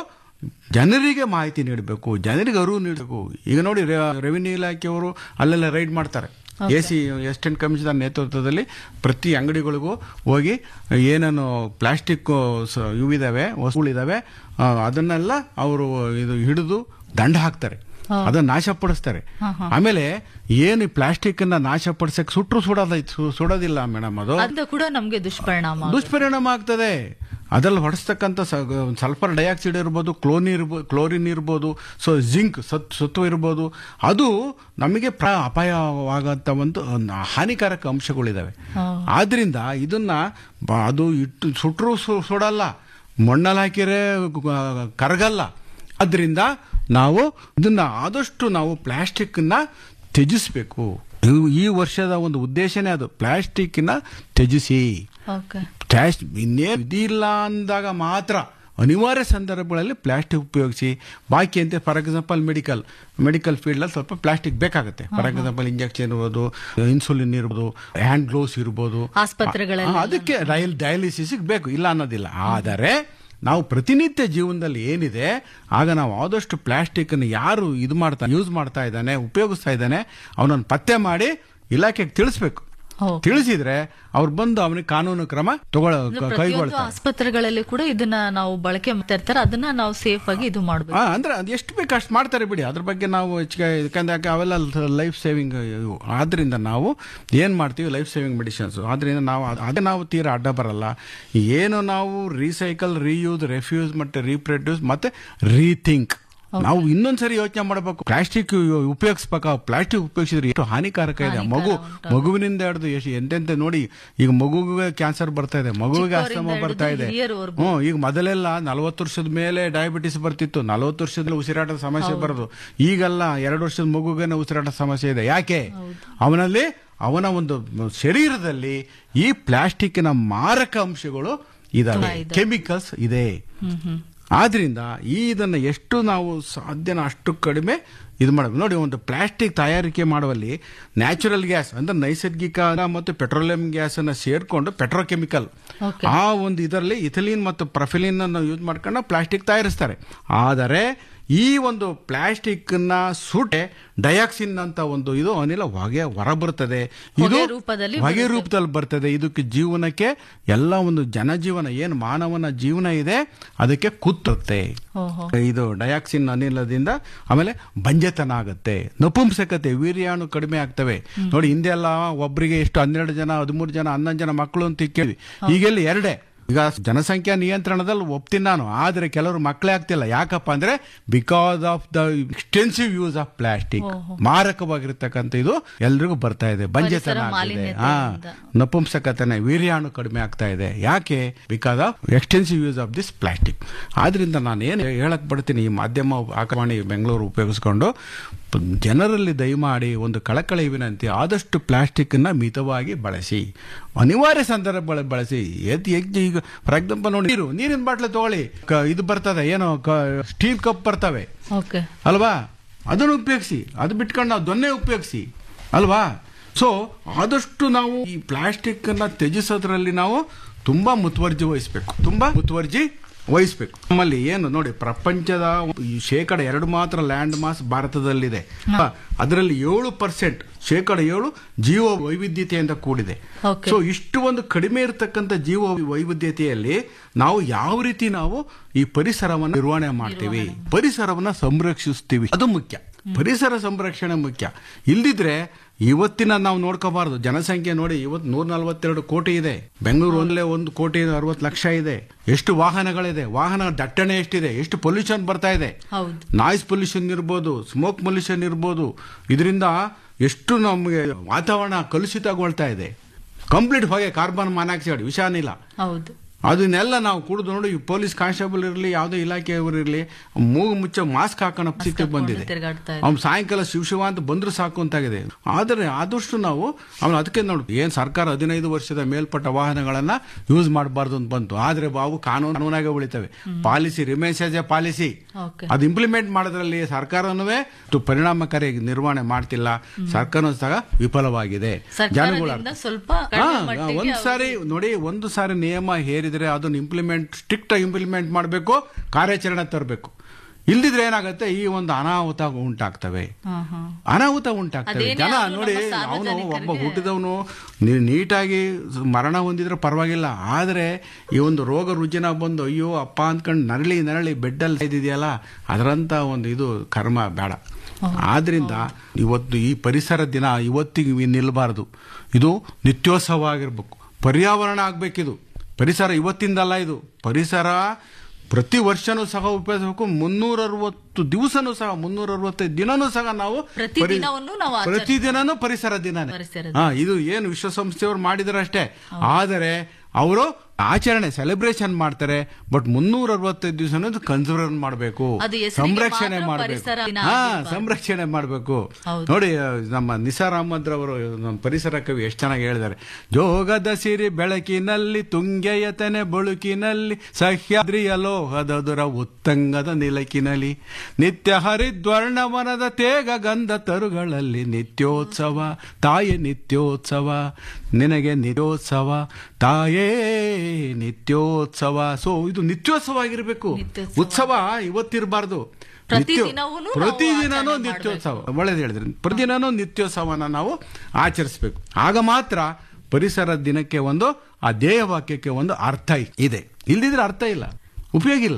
ಜನರಿಗೆ ಮಾಹಿತಿ ನೀಡಬೇಕು ಜನರಿಗೆ ಅರಿವು ನೀಡಬೇಕು ಈಗ ನೋಡಿ ರೆವಿನ್ಯೂ ಇಲಾಖೆಯವರು ಅಲ್ಲೆಲ್ಲ ರೈಡ್ ಮಾಡ್ತಾರೆ ಎ ಸಿ ಅಸಿಸ್ಟೆಂಟ್ ಕಮಿಷನರ್ ನೇತೃತ್ವದಲ್ಲಿ ಪ್ರತಿ ಅಂಗಡಿಗಳಿಗೂ ಹೋಗಿ ಏನೇನು ಪ್ಲಾಸ್ಟಿಕ್ ಇವಿದಾವೆ ವಸ್ತುಗಳಿದಾವೆ ಆ, ಅದನ್ನೆಲ್ಲ ಅವರು ಇದು ಹಿಡಿದು ದಂಡ ಹಾಕ್ತಾರೆ ಅದನ್ನ ನಾಶಪಡಿಸ್ತಾರೆ ಆಮೇಲೆ ಏನು ಪ್ಲಾಸ್ಟಿಕ್ ಅನ್ನ ನಾಶಪಡಿಸಕ್ ಸುಟ್ರು ಸುಡೋದ ಸುಡೋದಿಲ್ಲ ಮೇಡಮ್ ಅದು ಅದ್ರಿಂದ ಕೂಡ ನಮ್ಗೆ ದುಷ್ಪರಿಣಾಮ ದುಷ್ಪರಿಣಾಮ ಆಗ್ತದೆ ಅದ್ರಲ್ಲಿ ಹೊಡೆಸ್ತಕ್ಕಂಥ ಸಲ್ಫರ್ ಡೈಆಕ್ಸೈಡ್ ಇರ್ಬೋದು ಕ್ಲೋನಿ ಇರ್ಬೋದು ಕ್ಲೋರಿನ್ ಇರ್ಬೋದು ಸೊ ಜಿಂಕ್ ಸತ್ ಸತ್ವ ಇರ್ಬೋದು ಅದು ನಮಗೆ ಪ್ರ ಅಪಾಯವಾಗಂತ ಒಂದು ಹಾನಿಕಾರಕ ಅಂಶಗಳಿದಾವೆ ಆದ್ರಿಂದ ಇದನ್ನ ಬ- ಅದು ಇಟ್ಟು ಸುಟ್ರು ಸು- ಸುಡಲ್ಲ ಮಣ್ಣಲ್ಲಿ ಹಾಕಿದ್ರೆ ಗ- ಕರಗಲ್ಲ ಆದ್ರಿಂದ ನಾವು ಇದನ್ನ ಆದಷ್ಟು ನಾವು ಪ್ಲಾಸ್ಟಿಕ್ನ ತ್ಯಜಿಸ್ಬೇಕು ಇವು- ಈ ವರ್ಷದ ಒಂದು ಉದ್ದೇಶನೇ ಅದು ಪ್ಲಾಸ್ಟಿಕ್ನ ತ್ಯಜಿಸಿ ಓಕೆ ಟ್ಯಾಶ್ ಇನ್ನೇ ವಿಧಿ ಇಲ್ಲ ಅಂದಾಗ ಮಾತ್ರ ಅನಿವಾರ್ಯ ಸಂದರ್ಭಗಳಲ್ಲಿ ಪ್ಲಾಸ್ಟಿಕ್ ಉಪಯೋಗಿಸಿ ಬಾಕಿ ಅಂತ ಫಾರ್ ಎಕ್ಸಾಂಪಲ್ ಮೆಡಿಕಲ್ ಮೆಡಿಕಲ್ ಫೀಲ್ಡಲ್ಲಿ ಸ್ವಲ್ಪ ಪ್ಲಾಸ್ಟಿಕ್ ಬೇಕಾಗುತ್ತೆ ಫಾರ್ ಎಕ್ಸಾಂಪಲ್ ಇಂಜೆಕ್ಷನ್ ಇರ್ಬೋದು ಇನ್ಸುಲಿನ್ ಇರ್ಬೋದು ಹ್ಯಾಂಡ್ ಗ್ಲೋವ್ಸ್ ಇರ್ಬೋದು ಆಸ್ಪತ್ರೆಗಳಲ್ಲಿ ಆ, ಅದಕ್ಕೆ ಡಯಲ್ ಡಯಾಲಿಸಿಸ್ ಬೇಕು ಇಲ್ಲ ಅನ್ನೋದಿಲ್ಲ ಆದರೆ ನಾವು ಪ್ರತಿನಿತ್ಯ ಜೀವನದಲ್ಲಿ ಏನಿದೆ ಆಗ ನಾವು ಆದಷ್ಟು ಪ್ಲಾಸ್ಟಿಕ್ ಅನ್ನು ಯಾರು ಇದು ಮಾಡ್ತಾ ಯೂಸ್ ಮಾಡ್ತಾ ಇದ್ದಾನೆ ಉಪಯೋಗಿಸ್ತಾ ಇದ್ದಾನೆ ಅವನನ್ನು ಪತ್ತೆ ಮಾಡಿ ಇಲಾಖೆಗೆ ತಿಳಿಸ್ಬೇಕು ಹೌದು. ತಿಳಿಸಿದ್ರೆ ಅವ್ರು ಬಂದು ಅವನಿಗೆ ಕಾನೂನು ಕ್ರಮ ತಗೊಳ ಪ್ರತಿಯೊಂದು ಕೈಗೊಳ್ತಾರೆ ಆಸ್ಪತ್ರೆಗಳಲ್ಲಿ ಕೂಡ ಇದನ್ನ ನಾವು ಬಳಕೆ ಮಾಡ್ತಾ ಇರ್ತಾರೆ ಅದನ್ನ ನಾವು ಸೇಫ್ ಆಗಿ ಇದು ಮಾಡ್ಬೇಕು ಆ, ಅಂದ್ರೆ ಅದು ಎಷ್ಟು ಬೇಕು ಅಷ್ಟು ಮಾಡ್ತಾರೆ ಬಿಡಿ ಅದ್ರ ಬಗ್ಗೆ ನಾವು ಹೆಚ್ಚಿಗೆ ಯಾಕಂದ್ರೆ ಯಾಕೆ ಅವೆಲ್ಲ ಲೈಫ್ ಸೇವಿಂಗ್ ಇವು ಆದ್ರಿಂದ ನಾವು ಏನ್ ಮಾಡ್ತೀವಿ ಲೈಫ್ ಸೇವಿಂಗ್ ಮೆಡಿಸಿನ್ಸ್ ಆದ್ರಿಂದ ನಾವು ಅದ್- ಅದೇ ನಾವು ತೀರಾ ಅಡ್ಡ ಬರಲ್ಲ ಏನು ನಾವು ರೀಸೈಕಲ್ ರೀಯೂಸ್ ರೆಫ್ಯೂಸ್ ಮತ್ತೆ ರೀಪ್ರೊಡ್ಯೂಸ್ ಮತ್ತೆ ರೀಥಿಂಕ್ ನಾವು ಇನ್ನೊಂದ್ಸರಿ ಯೋಚನೆ ಮಾಡಬೇಕು ಪ್ಲಾಸ್ಟಿಕ್ ಉಪಯೋಗಿಸ್ಬೇಕಾ ಪ್ಲಾಸ್ಟಿಕ್ ಉಪಯೋಗಿಸಿದ್ರೆ ಎಷ್ಟು ಹಾನಿಕಾರಕ ಇದೆ ಮಗು ಮಗುವಿನಿಂದ ಹಿಡಿದು ಎಷ್ಟು ಎಂತೆಂತ ನೋಡಿ ಈಗ ಮಗುವಿಗೆ ಕ್ಯಾನ್ಸರ್ ಬರ್ತಾ ಇದೆ ಮಗುವಿಗೆ ಚಿಕ್ಕವರಿಂದ ಅಸ್ತಮ ಬರ್ತಾ ಹಿಡಿದು ಇದೆ ಹಿರಿಯರವರೆಗೂ. ಹ್ಮ್ ಈಗ ಮೊದಲೆಲ್ಲ ನಲವತ್ತು ವರ್ಷದ ಮೇಲೆ ಡಯಾಬಿಟಿಸ್ ಬರ್ತಿತ್ತು ನಲವತ್ತು ವರ್ಷದಲ್ಲಿ ಉಸಿರಾಟದ ಸಮಸ್ಯೆ ಬರೋದು ಈಗೆಲ್ಲ ಎರಡು ವರ್ಷದ ಮಗುಗೇನೆ ಉಸಿರಾಟದ ಸಮಸ್ಯೆ ಇದೆ ಯಾಕೆ ಅವನಲ್ಲಿ ಅವನ ಒಂದು ಶರೀರದಲ್ಲಿ ಈ ಪ್ಲಾಸ್ಟಿಕ್ನ ಮಾರಕ ಅಂಶಗಳು ಇದಾವೆ ಕೆಮಿಕಲ್ಸ್ ಇದೆ ಆದ್ರಿಂದ ಈ ಇದನ್ನ ಎಷ್ಟು ನಾವು ಸಾಧ್ಯನ ಅಷ್ಟು ಕಡಿಮೆ ಇದು ಮಾಡಬೇಕು ನೋಡಿ ಒಂದು ಪ್ಲಾಸ್ಟಿಕ್ ತಯಾರಿಕೆ ಮಾಡುವಲ್ಲಿ ನ್ಯಾಚುರಲ್ ಗ್ಯಾಸ್ ಅಂದ್ರೆ ನೈಸರ್ಗಿಕ ಮತ್ತು ಪೆಟ್ರೋಲಿಯಂ ಗ್ಯಾಸ್ ಅನ್ನ ಸೇರ್ಕೊಂಡು ಪೆಟ್ರೋಕೆಮಿಕಲ್ ಆ ಒಂದು ಇದರಲ್ಲಿ ಇಥಿಲಿನ್ ಮತ್ತು ಪ್ರಫಿಲಿನ್ ಅನ್ನು ಯೂಸ್ ಮಾಡ್ಕೊಂಡು ಪ್ಲಾಸ್ಟಿಕ್ ತಯಾರಿಸ್ತಾರೆ ಆದರೆ ಈ ಒಂದು ಪ್ಲಾಸ್ಟಿಕ್ ನ ಸುಟೆ ಡಯಾಕ್ಸಿನ್ ಅಂತ ಒಂದು ಇದು ಅನಿಲ ಹೊಗೆ ಹೊರಬರುತ್ತದೆ ಇದು ಹೊಗೆ ರೂಪದಲ್ಲಿ ಹೊಗೆ ರೂಪದಲ್ಲಿ ಬರ್ತದೆ ಇದಕ್ಕೆ ಜೀವನಕ್ಕೆ ಎಲ್ಲ ಒಂದು ಜನಜೀವನ ಏನು ಮಾನವನ ಜೀವನ ಇದೆ ಅದಕ್ಕೆ ಕುತ್ತುತ್ತೆ ಓಹೋ ಇದು ಡಯಾಕ್ಸಿನ್ ಅನಿಲದಿಂದ ಆಮೇಲೆ ಬಂಜೆತನ ಆಗುತ್ತೆ ನಪುಂಸಕತೆ ವೀರ್ಯಾಣು ಕಡಿಮೆ ಆಗ್ತವೆ ನೋಡಿ ಹಿಂದೆಲ್ಲ ಒಬ್ಬರಿಗೆ ಎಷ್ಟು ಹನ್ನೆರಡು ಜನ ಹದಿಮೂರು ಜನ ಹನ್ನೊಂದು ಜನ ಮಕ್ಕಳು ಅಂತ ಕೇಳಿ ಈಗೆಲ್ಲ ಎರಡೇ ಈಗ ಜನಸಂಖ್ಯಾ ನಿಯಂತ್ರಣದಲ್ಲಿ ಒಪ್ತೀನಿ ನಾನು ಆದ್ರೆ ಕೆಲವರು ಮಕ್ಕಳೇ ಆಗ್ತಿಲ್ಲ ಯಾಕಪ್ಪ ಅಂದ್ರೆ because of the extensive use of plastic ಮಾರಕವಾಗಿರ್ತಕ್ಕಂಥ ಇದು ಎಲ್ರಿಗೂ ಬರ್ತಾ ಇದೆ ಬಂಜೆತನ ಆಗಿದೆ ಹಾ ನಪುಂಸಕತನ ವೀರ್ಯಾಣು ಕಡಿಮೆ ಆಗ್ತಾ ಇದೆ ಯಾಕೆ because of extensive use of this plastic ಆದ್ರಿಂದ ನಾನು ಏನು ಹೇಳಕ್ ಬಿಡ್ತೀನಿ ಈ ಮಾಧ್ಯಮ ಆಕಾಶವಾಣಿ ಬೆಂಗಳೂರು ಉಪಯೋಗಿಸ್ಕೊಂಡು ಪ- ಜನರಲ್ಲಿ ದಯಮಾಡಿ ಒಂದು ಕಳಕಳಿ ವಿನಂತಿ ಆದಷ್ಟು ಪ್ಲಾಸ್ಟಿಕ್ ಅನ್ನ ಮಿತವಾಗಿ ಬಳಸಿ ಅನಿವಾರ್ಯ ಸಂದರ್ಭಗಳಲ್ಲಿ ಬಳಸಿ ಎದ್ ಎಗ್ ಈಗ ಫಾರ್ ಎಕ್ಸಾಂಪಲ್ ನೋಡಿ ನೀರು ನೀರಿನ ಬಾಟ್ಲು ತಗೊಳ್ಳಿ ಕ- ಇದು ಬರ್ತದೆ ಏನೋ ಸ್ಟೀಲ್ ಕಪ್ ಬರ್ತವೆ ಓಕೆ ಅಲ್ವಾ ಅದನ್ನು ಉಪಯೋಗಿಸಿ ಅದು ಬಿಟ್ಕೊಂಡು ನಾವು ದೊನ್ನೆ ಉಪಯೋಗಿಸಿ ಅಲ್ವಾ ಸೊ ಆದಷ್ಟು ನಾವು ಈ ಪ್ಲಾಸ್ಟಿಕ್ ಅನ್ನ ತ್ಯಜಿಸೋದ್ರಲ್ಲಿ ನಾವು ತುಂಬಾ ಮುತುವರ್ಜಿ ವಹಿಸಬೇಕು ತುಂಬಾ ಮುತುವರ್ಜಿ ವಹಿಸ್ಬೇಕು ನಮ್ಮಲ್ಲಿ ಏನು ನೋಡಿ ಪ್ರಪಂಚದ ಈ ಶೇಕಡ ಎರಡು ಮಾತ್ರ ಲ್ಯಾಂಡ್ ಮಾಸ್ ಭಾರತದಲ್ಲಿದೆ ಅದರಲ್ಲಿ ಏಳು ಪರ್ಸೆಂಟ್ ಶೇಕಡ ಏಳು ಜೀವ ವೈವಿಧ್ಯತೆಯಿಂದ ಕೂಡಿದೆ Okay. ಸೊ ಇಷ್ಟು ಒಂದು ಕಡಿಮೆ ಇರತಕ್ಕಂತ ಜೀವ ವೈವಿಧ್ಯತೆಯಲ್ಲಿ ನಾವು ಯಾವ ರೀತಿ ನಾವು ಈ ಪರಿಸರವನ್ನು ನಿರ್ವಹಣೆ ಮಾಡ್ತೀವಿ ಪರಿಸರವನ್ನ ಸಂರಕ್ಷಿಸ್ತೀವಿ ಅದು ಮುಖ್ಯ ಪರಿಸರ ಸಂರಕ್ಷಣೆ ಮುಖ್ಯ ಇಲ್ದಿದ್ರೆ ಇವತ್ತಿನ ನಾವು ನೋಡ್ಕೋಬಾರ್ದು ಜನಸಂಖ್ಯೆ ನೋಡಿ ಇವತ್ತು ನೂರ ನಲವತ್ತೆರಡು ಕೋಟಿ ಇದೆ ಬೆಂಗಳೂರು ಒಂದಲೇ ಒಂದು ಕೋಟಿ ಅರವತ್ತು ಲಕ್ಷ ಇದೆ ಎಷ್ಟು ವಾಹನಗಳಿದೆ ವಾಹನ ದಟ್ಟಣೆ ಎಷ್ಟಿದೆ ಎಷ್ಟು ಪೊಲ್ಯೂಷನ್ ಬರ್ತಾ ಇದೆ ಹೌದು ನಾಯ್ಸ್ ಪೊಲ್ಯೂಷನ್ ಇರ್ಬೋದು ಸ್ಮೋಕ್ ಪೊಲ್ಯೂಷನ್ ಇರ್ಬೋದು ಇದರಿಂದ ಎಷ್ಟು ನಮಗೆ ವಾತಾವರಣ ಕಲುಷಿತಗೊಳ್ತಾ ಇದೆ ಕಂಪ್ಲೀಟ್ ಹೊಗೆ ಕಾರ್ಬನ್ ಮಾನಾಕ್ಸೈಡ್ ವಿಷಾನಿಲ ಹೌದು ಅದನ್ನೆಲ್ಲ ನಾವು ಕುಡಿದು ನೋಡಿ ಪೊಲೀಸ್ ಕಾನ್ಸ್ಟೇಬಲ್ ಇರಲಿ ಯಾವುದೇ ಇಲಾಖೆಯವರು ಇರಲಿ ಮೂಗು ಮುಚ್ಚ ಮಾಸ್ಕ್ ಹಾಕೋಣ ಸ್ಥಿತಿ ಬಂದಿದೆ ತಿರುಗಾಡ್ತಾ ಇದೆ. ಅವ್ನು ಸಾಯಂಕಾಲ ಶಿವ ಶಿವ ಅಂತ ಬಂದ್ರು ಸಾಕು ಅಂತಾಗಿದೆ ಆದರೆ ಆದಷ್ಟು ನಾವು ಅವನು ಅದಕ್ಕೆ ನೋಡಿ ಏನ್ ಸರ್ಕಾರ ಹದಿನೈದು ವರ್ಷದ ಮೇಲ್ಪಟ್ಟ ವಾಹನಗಳನ್ನ ಯೂಸ್ ಮಾಡಬಾರ್ದು ಅಂತ ಬಂತು ಆದ್ರೆ ಬಾವು ಕಾನೂನು ಕಾನೂನಾಗೆ ಉಳಿತವೆ policy remains as a policy Okay. ಅದು ಇಂಪ್ಲಿಮೆಂಟ್ ಮಾಡೋದ್ರಲ್ಲಿ ಸರ್ಕಾರನೂ ಪರಿಣಾಮಕಾರಿಯಾಗಿ ನಿರ್ವಹಣೆ ಮಾಡ್ತಿಲ್ಲ ಸರ್ಕಾರ ಸಹ ವಿಫಲವಾಗಿದೆ ಸರ್ಕಾರದಿಂದ ಸ್ವಲ್ಪ ಕಡಿಮೆ ಹಾ, ಮಟ್ಟಿಗೆ ಒಂದ್ ಸಾರಿ ನೋಡಿ ಒಂದು ಸಾರಿ ನಿಯಮ ಹೇರಿದ್ರೆ ಅದನ್ನ ಇಂಪ್ಲಿಮೆಂಟ್ ಸ್ಟ್ರಿಕ್ಟ್ ಇಂಪ್ಲಿಮೆಂಟ್ ಮಾಡಬೇಕು ಕಾರ್ಯಾಚರಣೆ ತರಬೇಕು ಇಲ್ದಿದ್ರೆ ಏನಾಗುತ್ತೆ ಈ ಒಂದು ಅನಾಹುತ ಉಂಟಾಗ್ತವೆ ಹಾ, ಹಾ. ಅನಾಹುತ ಉಂಟಾಗ್ತವೆ ಅದೇನೇ ಜನ ಆದ್ರೂ ನೋಡಿ ನಮ್ಮ ಅವನು ಒಬ್ಬ ಸಾರ್ವಜನಿಕರಿಗೆ- ಹುಟ್ಟಿದವನು ನೀಟಾಗಿ ಮರಣ ಹೊಂದಿದ್ರೆ ಪರವಾಗಿಲ್ಲ ಆದ್ರೆ ಈ ಒಂದು ರೋಗ ರುಜಿನ ಬಂದು ಅಯ್ಯೋ ಅಪ್ಪ ಅಂದ್ಕೊಂಡು ನರಳಿ ನರಳಿ ಬೆಡ್ಡಲ್ಲಿ ಇದೆಯಲ್ಲ ಅದರಂತ ಒಂದು ಇದು ಕರ್ಮ ಬೇಡ ಆದ್ರಿಂದ ಇವತ್ತು ಈ ಪರಿಸರ ದಿನ ಇವತ್ತಿಗೆ ನಿಲ್ಲಬಾರದು ಇದು ನಿತ್ಯೋತ್ಸವ ಆಗಿರ್ಬೇಕು ಪರ್ಯಾವರಣ ಆಗ್ಬೇಕಿದು ಪರಿಸರ ಇವತ್ತಿಂದಲ್ಲ ಇದು ಪರಿಸರ ಪ್ರತಿ ವರ್ಷನೂ ಸಹ ಉಪಯೋಗಿಸಬೇಕು ಮುನ್ನೂರ ಅರವತ್ತು ದಿವಸನೂ ಸಹ ಮುನ್ನೂರ ಅರವತ್ತೈದು ದಿನನೂ ಸಹ ನಾವು ಪ್ರತಿ ಪರಿ- ದಿನವನ್ನು ನಾವು ಪ್ರತಿ ದಿನನೂ ಪರಿಸರ ದಿನನೇ ಪರಿಸರ ಹಾ ಇದು ಏನು ವಿಶ್ವಸಂಸ್ಥೆಯವರು ಮಾಡಿದಾರೆ ಅಷ್ಟೇ ಆದರೆ ಅವರು ಆಚರಣೆ ಸೆಲೆಬ್ರೇಷನ್ ಮಾಡ್ತಾರೆ ಬಟ್ ಮುನ್ನೂರ ಅರವತ್ತೈದು ದಿವಸ ಕನ್ಸರ್ವ್ ಮಾಡಬೇಕು ಅದು ಹೆಸರಿಗೆ ಸಂರಕ್ಷಣೆ ಮಾತ್ರ ಮಾಡಬೇಕು ಪರಿಸರ ದಿನ ಹಾ ಆಗಿರ್ಬಾರ್ದು. ಸಂರಕ್ಷಣೆ ಮಾಡಬೇಕು ಹೌದು. ನೋಡಿ ಆ, ನಮ್ಮ ನಿಸಾರ್ ಅಹಮದ್ ರವರು ನಮ್ಮ ಪರಿಸರ ಕವಿ ಎಷ್ಟು ಚೆನ್ನಾಗಿ ಹೇಳಿದ್ದಾರೆ ಜೋಗದ ಸಿರಿ ಬೆಳಕಿನಲ್ಲಿ ತುಂಗೆಯತನೆ ಬಳುಕಿನಲ್ಲಿ ಸಹ್ಯಾದ್ರಿಯ ಲೋಹದದುರ ಉತ್ತಂಗದ ನಿಲಕಿನಲ್ಲಿ ನಿತ್ಯ ಹರಿದ್ವರ್ಣವನದ ತೇಗ ಗಂಧ ತರುಗಳಲ್ಲಿ ನಿತ್ಯೋತ್ಸವ ತಾಯೇ ನಿತ್ಯೋತ್ಸವ ನಿನಗೆ ನಿತ್ಯೋತ್ಸವ ತಾಯೇ ನಿತ್ಯೋತ್ಸವ ಸೊ ಇದು ನಿತ್ಯೋತ್ಸವ ಆಗಿರ್ಬೇಕು ನಿತ್ಯೋತ್ಸವ. ಉತ್ಸವ ಇವತ್ತಿರಬಾರ್ದು ಪ್ರತಿ ದಿನವೂನು ನಾವು ಪ್ರತಿದಿನನೂ ಆಚರಣೆ ನಿತ್ಯೋತ್ಸವ ಒಳ್ಳೇದು ಹೇಳಿದ್ರಿ ಪ್ರತಿದಿನನೂ ನಿತ್ಯೋತ್ಸವನ ನಾವು ಆಚರಿಸಬೇಕು ಆಗ ಮಾತ್ರ ಪರಿಸರ ದಿನಕ್ಕೆ ಒಂದು ಆ ಧ್ಯೇಯ ವಾಕ್ಯಕ್ಕೆ ಒಂದು ಅರ್ಥ ಇದೆ ಇಲ್ದಿದ್ರೆ ಅರ್ಥ ಇಲ್ಲ ಉಪಯೋಗ ಇಲ್ಲ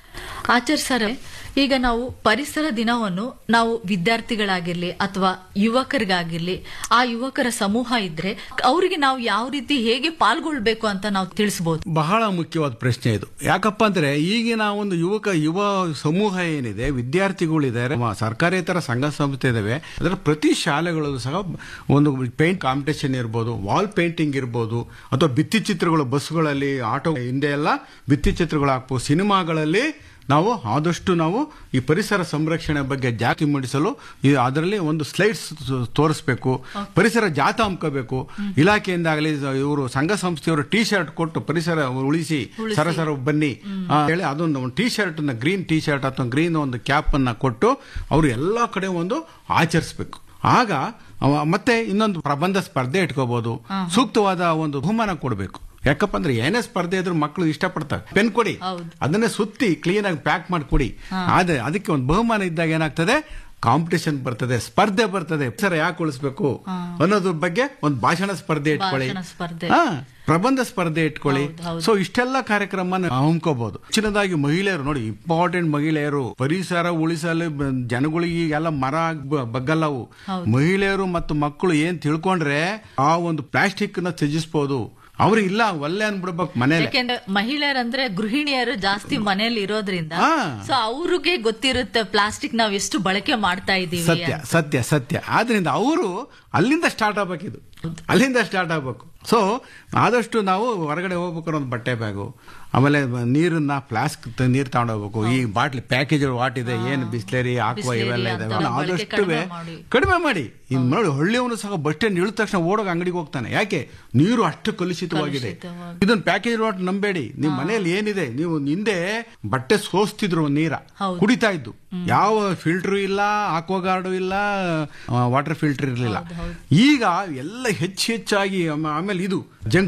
ಆಚರಿಸರೆ ಈಗ ನಾವು ಪರಿಸರ ದಿನವನ್ನು ನಾವು ವಿದ್ಯಾರ್ಥಿಗಳಾಗಿರ್ಲಿ ಅಥವಾ ಯುವಕರಿಗಾಗಿರ್ಲಿ ಆ ಯುವಕರ ಸಮೂಹ ಇದ್ರೆ ಅವರಿಗೆ ನಾವು ಯಾವ ರೀತಿ ಹೇಗೆ ಪಾಲ್ಗೊಳ್ಬೇಕು ಅಂತ ನಾವು ತಿಳಿಸಬಹುದು ಬಹಳ ಮುಖ್ಯವಾದ ಪ್ರಶ್ನೆ ಇದು ಯಾಕಪ್ಪ ಅಂದ್ರೆ ಈಗಿನ ಒಂದು ಯುವಕ ಯುವ ಸಮೂಹ ಏನಿದೆ ವಿದ್ಯಾರ್ಥಿಗಳಿದ್ದಾರೆ ಮ- ಸರ್ಕಾರೇತರ ಸಂಘ ಸಂಸ್ಥೆ ಇದಾವೆ ಅದರ ಪ್ರತಿ ಶಾಲೆಗಳಲ್ಲೂ ಸಹ ಒಂದು ಪೇಂಟ್ ಕಾಂಪಿಟೇಷನ್ ಇರ್ಬೋದು ವಾಲ್ ಪೇಂಟಿಂಗ್ ಇರ್ಬೋದು ಅಥವಾ ಭಿತ್ತಿ ಚಿತ್ರಗಳು ಬಸ್ಗಳಲ್ಲಿ ಆಟೋ ಹಿಂದೆ ಎಲ್ಲ ಭಿತ್ತಿ ಚಿತ್ರಗಳು ಹಾಕ್ಬೋದು ಸಿನಿಮಾಗಳಲ್ಲಿ ನಾವು ಆದಷ್ಟು ನಾವು ಈ ಪರಿಸರ ಸಂರಕ್ಷಣೆ ಬಗ್ಗೆ ಜಾತಿ ಮೂಡಿಸಲು ಈ ಅದರಲ್ಲಿ ಒಂದು ಸ್ಲೈಡ್ಸ್ ತೋರಿಸ್ಬೇಕು ಪರಿಸರ ಜಾತ ಹಮ್ಕೋಬೇಕು ಇಲಾಖೆಯಿಂದಾಗಲಿ ಇವರು ಸಂಘ ಸಂಸ್ಥೆಯವರು ಟೀ ಶರ್ಟ್ ಕೊಟ್ಟು ಪರಿಸರ ಉಳಿಸಿ ಸರಸರ ಬನ್ನಿ ಆ, ಹೇಳಿ ಅದೊಂದು ಒಂದು T shirt green T shirt ಅಥವಾ ಗ್ರೀನ್ ಒಂದು ಕ್ಯಾಪ್ ಅನ್ನ ಕೊಟ್ಟು ಅವರು ಎಲ್ಲಾ ಕಡೆ ಒಂದು ಆಚರಿಸಬೇಕು ಆಗ ಅವ ಮತ್ತೆ ಇನ್ನೊಂದು ಪ್ರಬಂಧ ಸ್ಪರ್ಧೆ ಇಟ್ಕೋಬಹುದು ಸೂಕ್ತವಾದ ಒಂದು ಬಹುಮಾನ ಕೊಡಬೇಕು ಯಾಕಪ್ಪ ಅಂದ್ರೆ ಏನೇ ಸ್ಪರ್ಧೆ ಇದ್ರೂ ಮಕ್ಕಳು ಇಷ್ಟಪಡ್ತಾರೆ ಪೆನ್ ಕೊಡಿ ಹೌದು. ಅದನ್ನೇ ಸುತ್ತಿ ಕ್ಲೀನ್ ಆಗಿ ಪ್ಯಾಕ್ ಮಾಡಿ ಕೊಡಿ ಆದ್ರೆ ಅದಕ್ಕೆ ಒಂದು ಬಹುಮಾನ ಇದ್ದಾಗ ಏನಾಗ್ತದೆ ಕಾಂಪಿಟೇಷನ್ ಬರ್ತದೆ ಸ್ಪರ್ಧೆ ಬರ್ತದೆ ಸರ್ ಯಾಕೆ ಉಳಿಸ್ಬೇಕು ಅನ್ನೋದ್ರ ಬಗ್ಗೆ ಒಂದು ಭಾಷಣ ಸ್ಪರ್ಧೆ ಇಟ್ಕೊಳ್ಳಿ ಭಾಷಣ ಸ್ಪರ್ಧೆ. ಹಾ, ಪ್ರಬಂಧ ಸ್ಪರ್ಧೆ ಇಟ್ಕೊಳ್ಳಿ ಹೌದು, ಹೌದು. ಸೊ ಇಷ್ಟೆಲ್ಲ ಕಾರ್ಯಕ್ರಮ ಹಮ್ಕೋಬಹುದು ಚಿನ್ನದಾಗಿ ಮಹಿಳೆಯರು ನೋಡಿ ಇಂಪಾರ್ಟೆಂಟ್ ಮಹಿಳೆಯರು ಪರಿಸರ ಉಳಿಸಲು ಬ- ಜನಗಳಿಗೆ ಈಗೆಲ್ಲ ಮರ ಬ- ಬಗ್ಗಲ್ಲವು ಮಹಿಳೆಯರು ಮತ್ತು ಮಕ್ಕಳು ಏನ್ ತಿಳ್ಕೊಂಡ್ರೆ ಆ ಒಂದು ಪ್ಲಾಸ್ಟಿಕ್ ನ ತ್ಯಜಿಸಬಹುದು ಅವ್ರು ಇಲ್ಲ ಒಲ್ಲೆ ಅನ್ಬಿಡ್ಬೇಕು ಮನೇಲಿ ಯಾಕೆಂದ್ರೆ ಮಹಿಳೆಯರಂದ್ರೆ ಗೃಹಿಣಿಯರು ಜಾಸ್ತಿ ಮನೇಲಿ ಇರೋದ್ರಿಂದ ಹಾ. ಸೊ ಅವ್ರಿಗೆ ಗೊತ್ತಿರುತ್ತೆ ಪ್ಲಾಸ್ಟಿಕ್ ನಾವ್ ಎಷ್ಟು ಬಳಕೆ ಮಾಡ್ತಾ ಇದೀವಿ ಸತ್ಯ ಅಂತ. ಸತ್ಯ ಸತ್ಯ ಆದ್ರಿಂದ ಅವರು ಅಲ್ಲಿಂದ ಸ್ಟಾರ್ಟ್ ಆಗ್ಬೇಕಿದು ಅಲ್ಲಿಂದ ಸ್ಟಾರ್ಟ್ ಆಗ್ಬೇಕು ಸೊ ಆದಷ್ಟು ನಾವು ಹೊರಗಡೆ ಹೋಗ್ಬೇಕಾದ್ರೆ ಒಂದು ಬಟ್ಟೆ ಬ್ಯಾಗು ಆಮೇಲೆ ನೀರನ್ನ ಫ್ಲಾಸ್ಕ್ ನೀರು ತಗೊಂಡೋಗ್ಬೇಕು ಈ ಬಾಟ್ಲಿ ಪ್ಯಾಕೇಜ್ ವಾಟ್ ಇದೆ ಏನು ಬಿಸ್ಲೇರಿ ಆಕ್ವಾ ಬಿಸ್ಲೇರಿ ಇವೆಲ್ಲ ಅಂತ ಇದಾವೆ ಬಳಕೆ ಆದಷ್ಟು ಕಡಿಮೆ ಮಾಡಿ. ಕಡಿಮೆ ಮಾಡಿ ಇನ್ ನೋಡಿ ಹಳ್ಳಿಯವನು ಸಹ ಬಸ್ ಸ್ಟ್ಯಾಂಡ್ ಇಳಿದ ತಕ್ಷಣ ಓಡೋಗ ಅಂಗಡಿಗೆ ಹೋಗ್ತಾನೆ ಯಾಕೆ ನೀರು ಅಷ್ಟು ಕಲುಷಿತವಾಗಿದೆ ಕಲುಷಿತವಾಗಿ. ಇದನ್ನ ಪ್ಯಾಕೇಜ್ ವಾಟ್ ನಂಬೇಡಿ ನಿಮ್ ಮನೆಯಲ್ಲಿ ಏನಿದೆ ನೀವು ಹಿಂದೆ ಬಟ್ಟೆ ಸೋಸ್ತಿದ್ರು ನೀರ ಹೌದು. ಕುಡಿತಾ ಇದ್ದು ಯಾವ ಫಿಲ್ಟರ್ ಇಲ್ಲ ಆಕ್ವಾಗಾರ್ಡು ಇಲ್ಲ ವಾಟರ್ ಫಿಲ್ಟರ್ ಇರಲಿಲ್ಲ ಈಗ ಎಲ್ಲ ಹೆಚ್ಚು ಹೆಚ್ಚಾಗಿ ಆಮ- ಆಮೇಲೆ ಇದು ಜಂಕ್ ಫುಡ್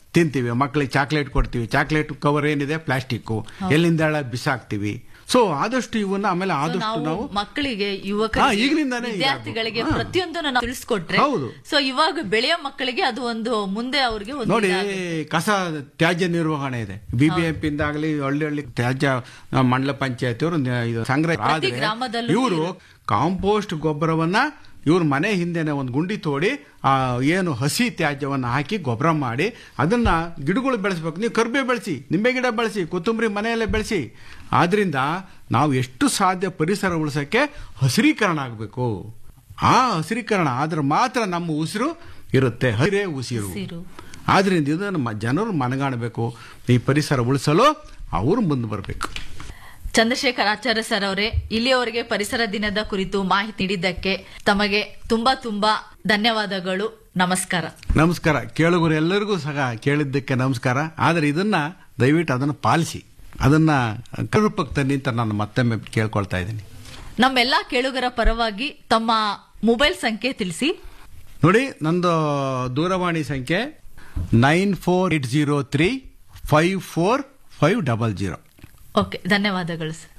ತಿಂತೀವಿ ಮಕ್ಕಳಿಗೆ ಚಾಕ್ಲೇಟ್ ಕೊಡ್ತೀವಿ ಚಾಕ್ಲೇಟ್ ಕವರ್ ಏನಿದೆ ಪ್ಲಾಸ್ಟಿಕ್ ಎಲ್ಲಿಂದ ಎಳ ಬಿಸಾಕ್ತಿವಿ ಸೊ ಆದಷ್ಟು ಇವನ್ನ ಆಮೇಲೆ So, ಆದಷ್ಟು ನಾವು ನಾವು ಮಕ್ಕಳಿಗೆ ಹಾ, ಯುವಕರಿಗೆ ಈಗಿನಿಂದಾನೇ ಈಗ ವಿದ್ಯಾರ್ಥಿಗಳಿಗೆ ಹಾ. ಪ್ರತಿಯೊಂದನ್ನು ನಾವು ತಿಳಿಸ್ಕೊಟ್ರೆ ಹೌದು. ಸೊ ಇವಾಗ ಬೆಳೆಯೋ ಮಕ್ಕಳಿಗೆ ಅದು ಒಂದು ಮುಂದೆ ಅವ್ರಿಗೆ ಒಂದು ನೋಡಿ ಇದಾಗುತ್ತೆ. ಕಸ ತ್ಯಾಜ್ಯ ನಿರ್ವಹಣೆ ಇದೆ ಬಿಬಿಎಂಪಿ ಇಂದಾಗಲಿ ಹಳ್ಳಿ ಹಳ್ಳಿ ತ್ಯಾಜ್ಯ ಆ, ಮಂಡಲ ಪಂಚಾಯತಿಯವರು ಇದು ಸಂಗ್ರಹ ಪ್ರತಿ ಆದ್ರೆ ಗ್ರಾಮದಲ್ಲೂ ಇವರು ಕಾಂಪೋಸ್ಟ್ ಗೊಬ್ಬರವನ್ನ ಇವ್ರ ಮನೆ ಹಿಂದೆನೆ ಒಂದು ಗುಂಡಿ ತೋಡಿ ಆ ಏನು ಹಸಿ ತ್ಯಾಜ್ಯವನ್ನ ಹಾಕಿ ಗೊಬ್ಬರ ಮಾಡಿ ಅದನ್ನ ಗಿಡಗಳು ಬೆಳೆಸ್ಬೇಕು ನೀವು ಕರ್ಬೇ ಬೆಳೆಸಿ ನಿಂಬೆ ಗಿಡ ಬೆಳೆಸಿ ಕೊತ್ತಂಬರಿ ಮನೆಯಲ್ಲೇ ಬೆಳೆಸಿ ಆದ್ರಿಂದ ನಾವು ಎಷ್ಟು ಸಾಧ್ಯ ಪರಿಸರ ಉಳಿಸಕ್ಕೆ ಹಸಿರೀಕರಣ ಆಗಬೇಕು ಆ ಹಸಿರೀಕರಣ ಆದ್ರೆ ಮಾತ್ರ ನಮ್ಮ ಉಸಿರು ಇರುತ್ತೆ ಹಸಿರೇ ಉಸಿರು ಉಸಿರು. ಆದ್ರಿಂದ ಇದು ನಮ್ಮ ಜನರು ಮನಗಾಣಬೇಕು ಈ ಪರಿಸರ ಉಳಿಸಲು ಅವರು ಮುಂದೆ ಬರಬೇಕು ಚಂದ್ರಶೇಖರ್ ಆಚಾರ್ಯ ಸರ್ ಅವರೇ ಇಲ್ಲಿಯವರೆಗೆ ಪರಿಸರ ದಿನದ ಕುರಿತು ಮಾಹಿತಿ ನೀಡಿದ್ದಕ್ಕೆ ತಮಗೆ ತುಂಬಾ ತುಂಬಾ ಧನ್ಯವಾದಗಳು ನಮಸ್ಕಾರ ನಮಸ್ಕಾರ ಕೇಳುಗರು ಎಲ್ಲರಿಗೂ ಸಹ ಕೇಳಿದ್ದಕ್ಕೆ ನಮಸ್ಕಾರ ಆದರೆ ಇದನ್ನ ದಯವಿಟ್ಟು ಅದನ್ನು ಪಾಲಿಸಿ ಅದನ್ನ ಕರುಪಕ್ಕೆ ತನ್ನಿ ಅಂತ ನಾನು ಮತ್ತೊಮ್ಮೆ ಕೇಳ್ಕೊಳ್ತಾ ಇದ್ದೀನಿ ನಮ್ಮೆಲ್ಲಾ ಕೇಳುಗರ ಪರವಾಗಿ ತಮ್ಮ ಮೊಬೈಲ್ ಸಂಖ್ಯೆ ತಿಳಿಸಿ ನೋಡಿ ನಂದು ದೂರವಾಣಿ ಸಂಖ್ಯೆ nine four eight zero three five four five double zero okay ಧನ್ಯವಾದಗಳು ಸರ್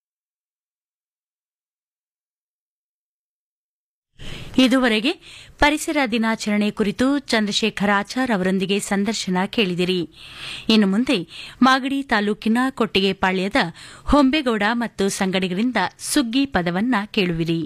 ಇದುವರೆಗೆ ಪರಿಸರ ದಿನಾಚರಣೆ ಕುರಿತು ಚಂದ್ರಶೇಖರ್ ಆಚಾರ್ ಅವರೊಂದಿಗೆ ಸಂದರ್ಶನ ಕೇಳಿದಿರಿ ಇನ್ನು ಮುಂದೆ ಮಾಗಡಿ ತಾಲೂಕಿನ ಕೊಟ್ಟಿಗೆಪಾಳ್ಯದ ಹೊಂಬೇಗೌಡ ಮತ್ತು ಸಂಗಡಿಗರಿಂದ ಸುಗ್ಗಿ ಪದವನ್ನ ಕೇಳುವಿರಿ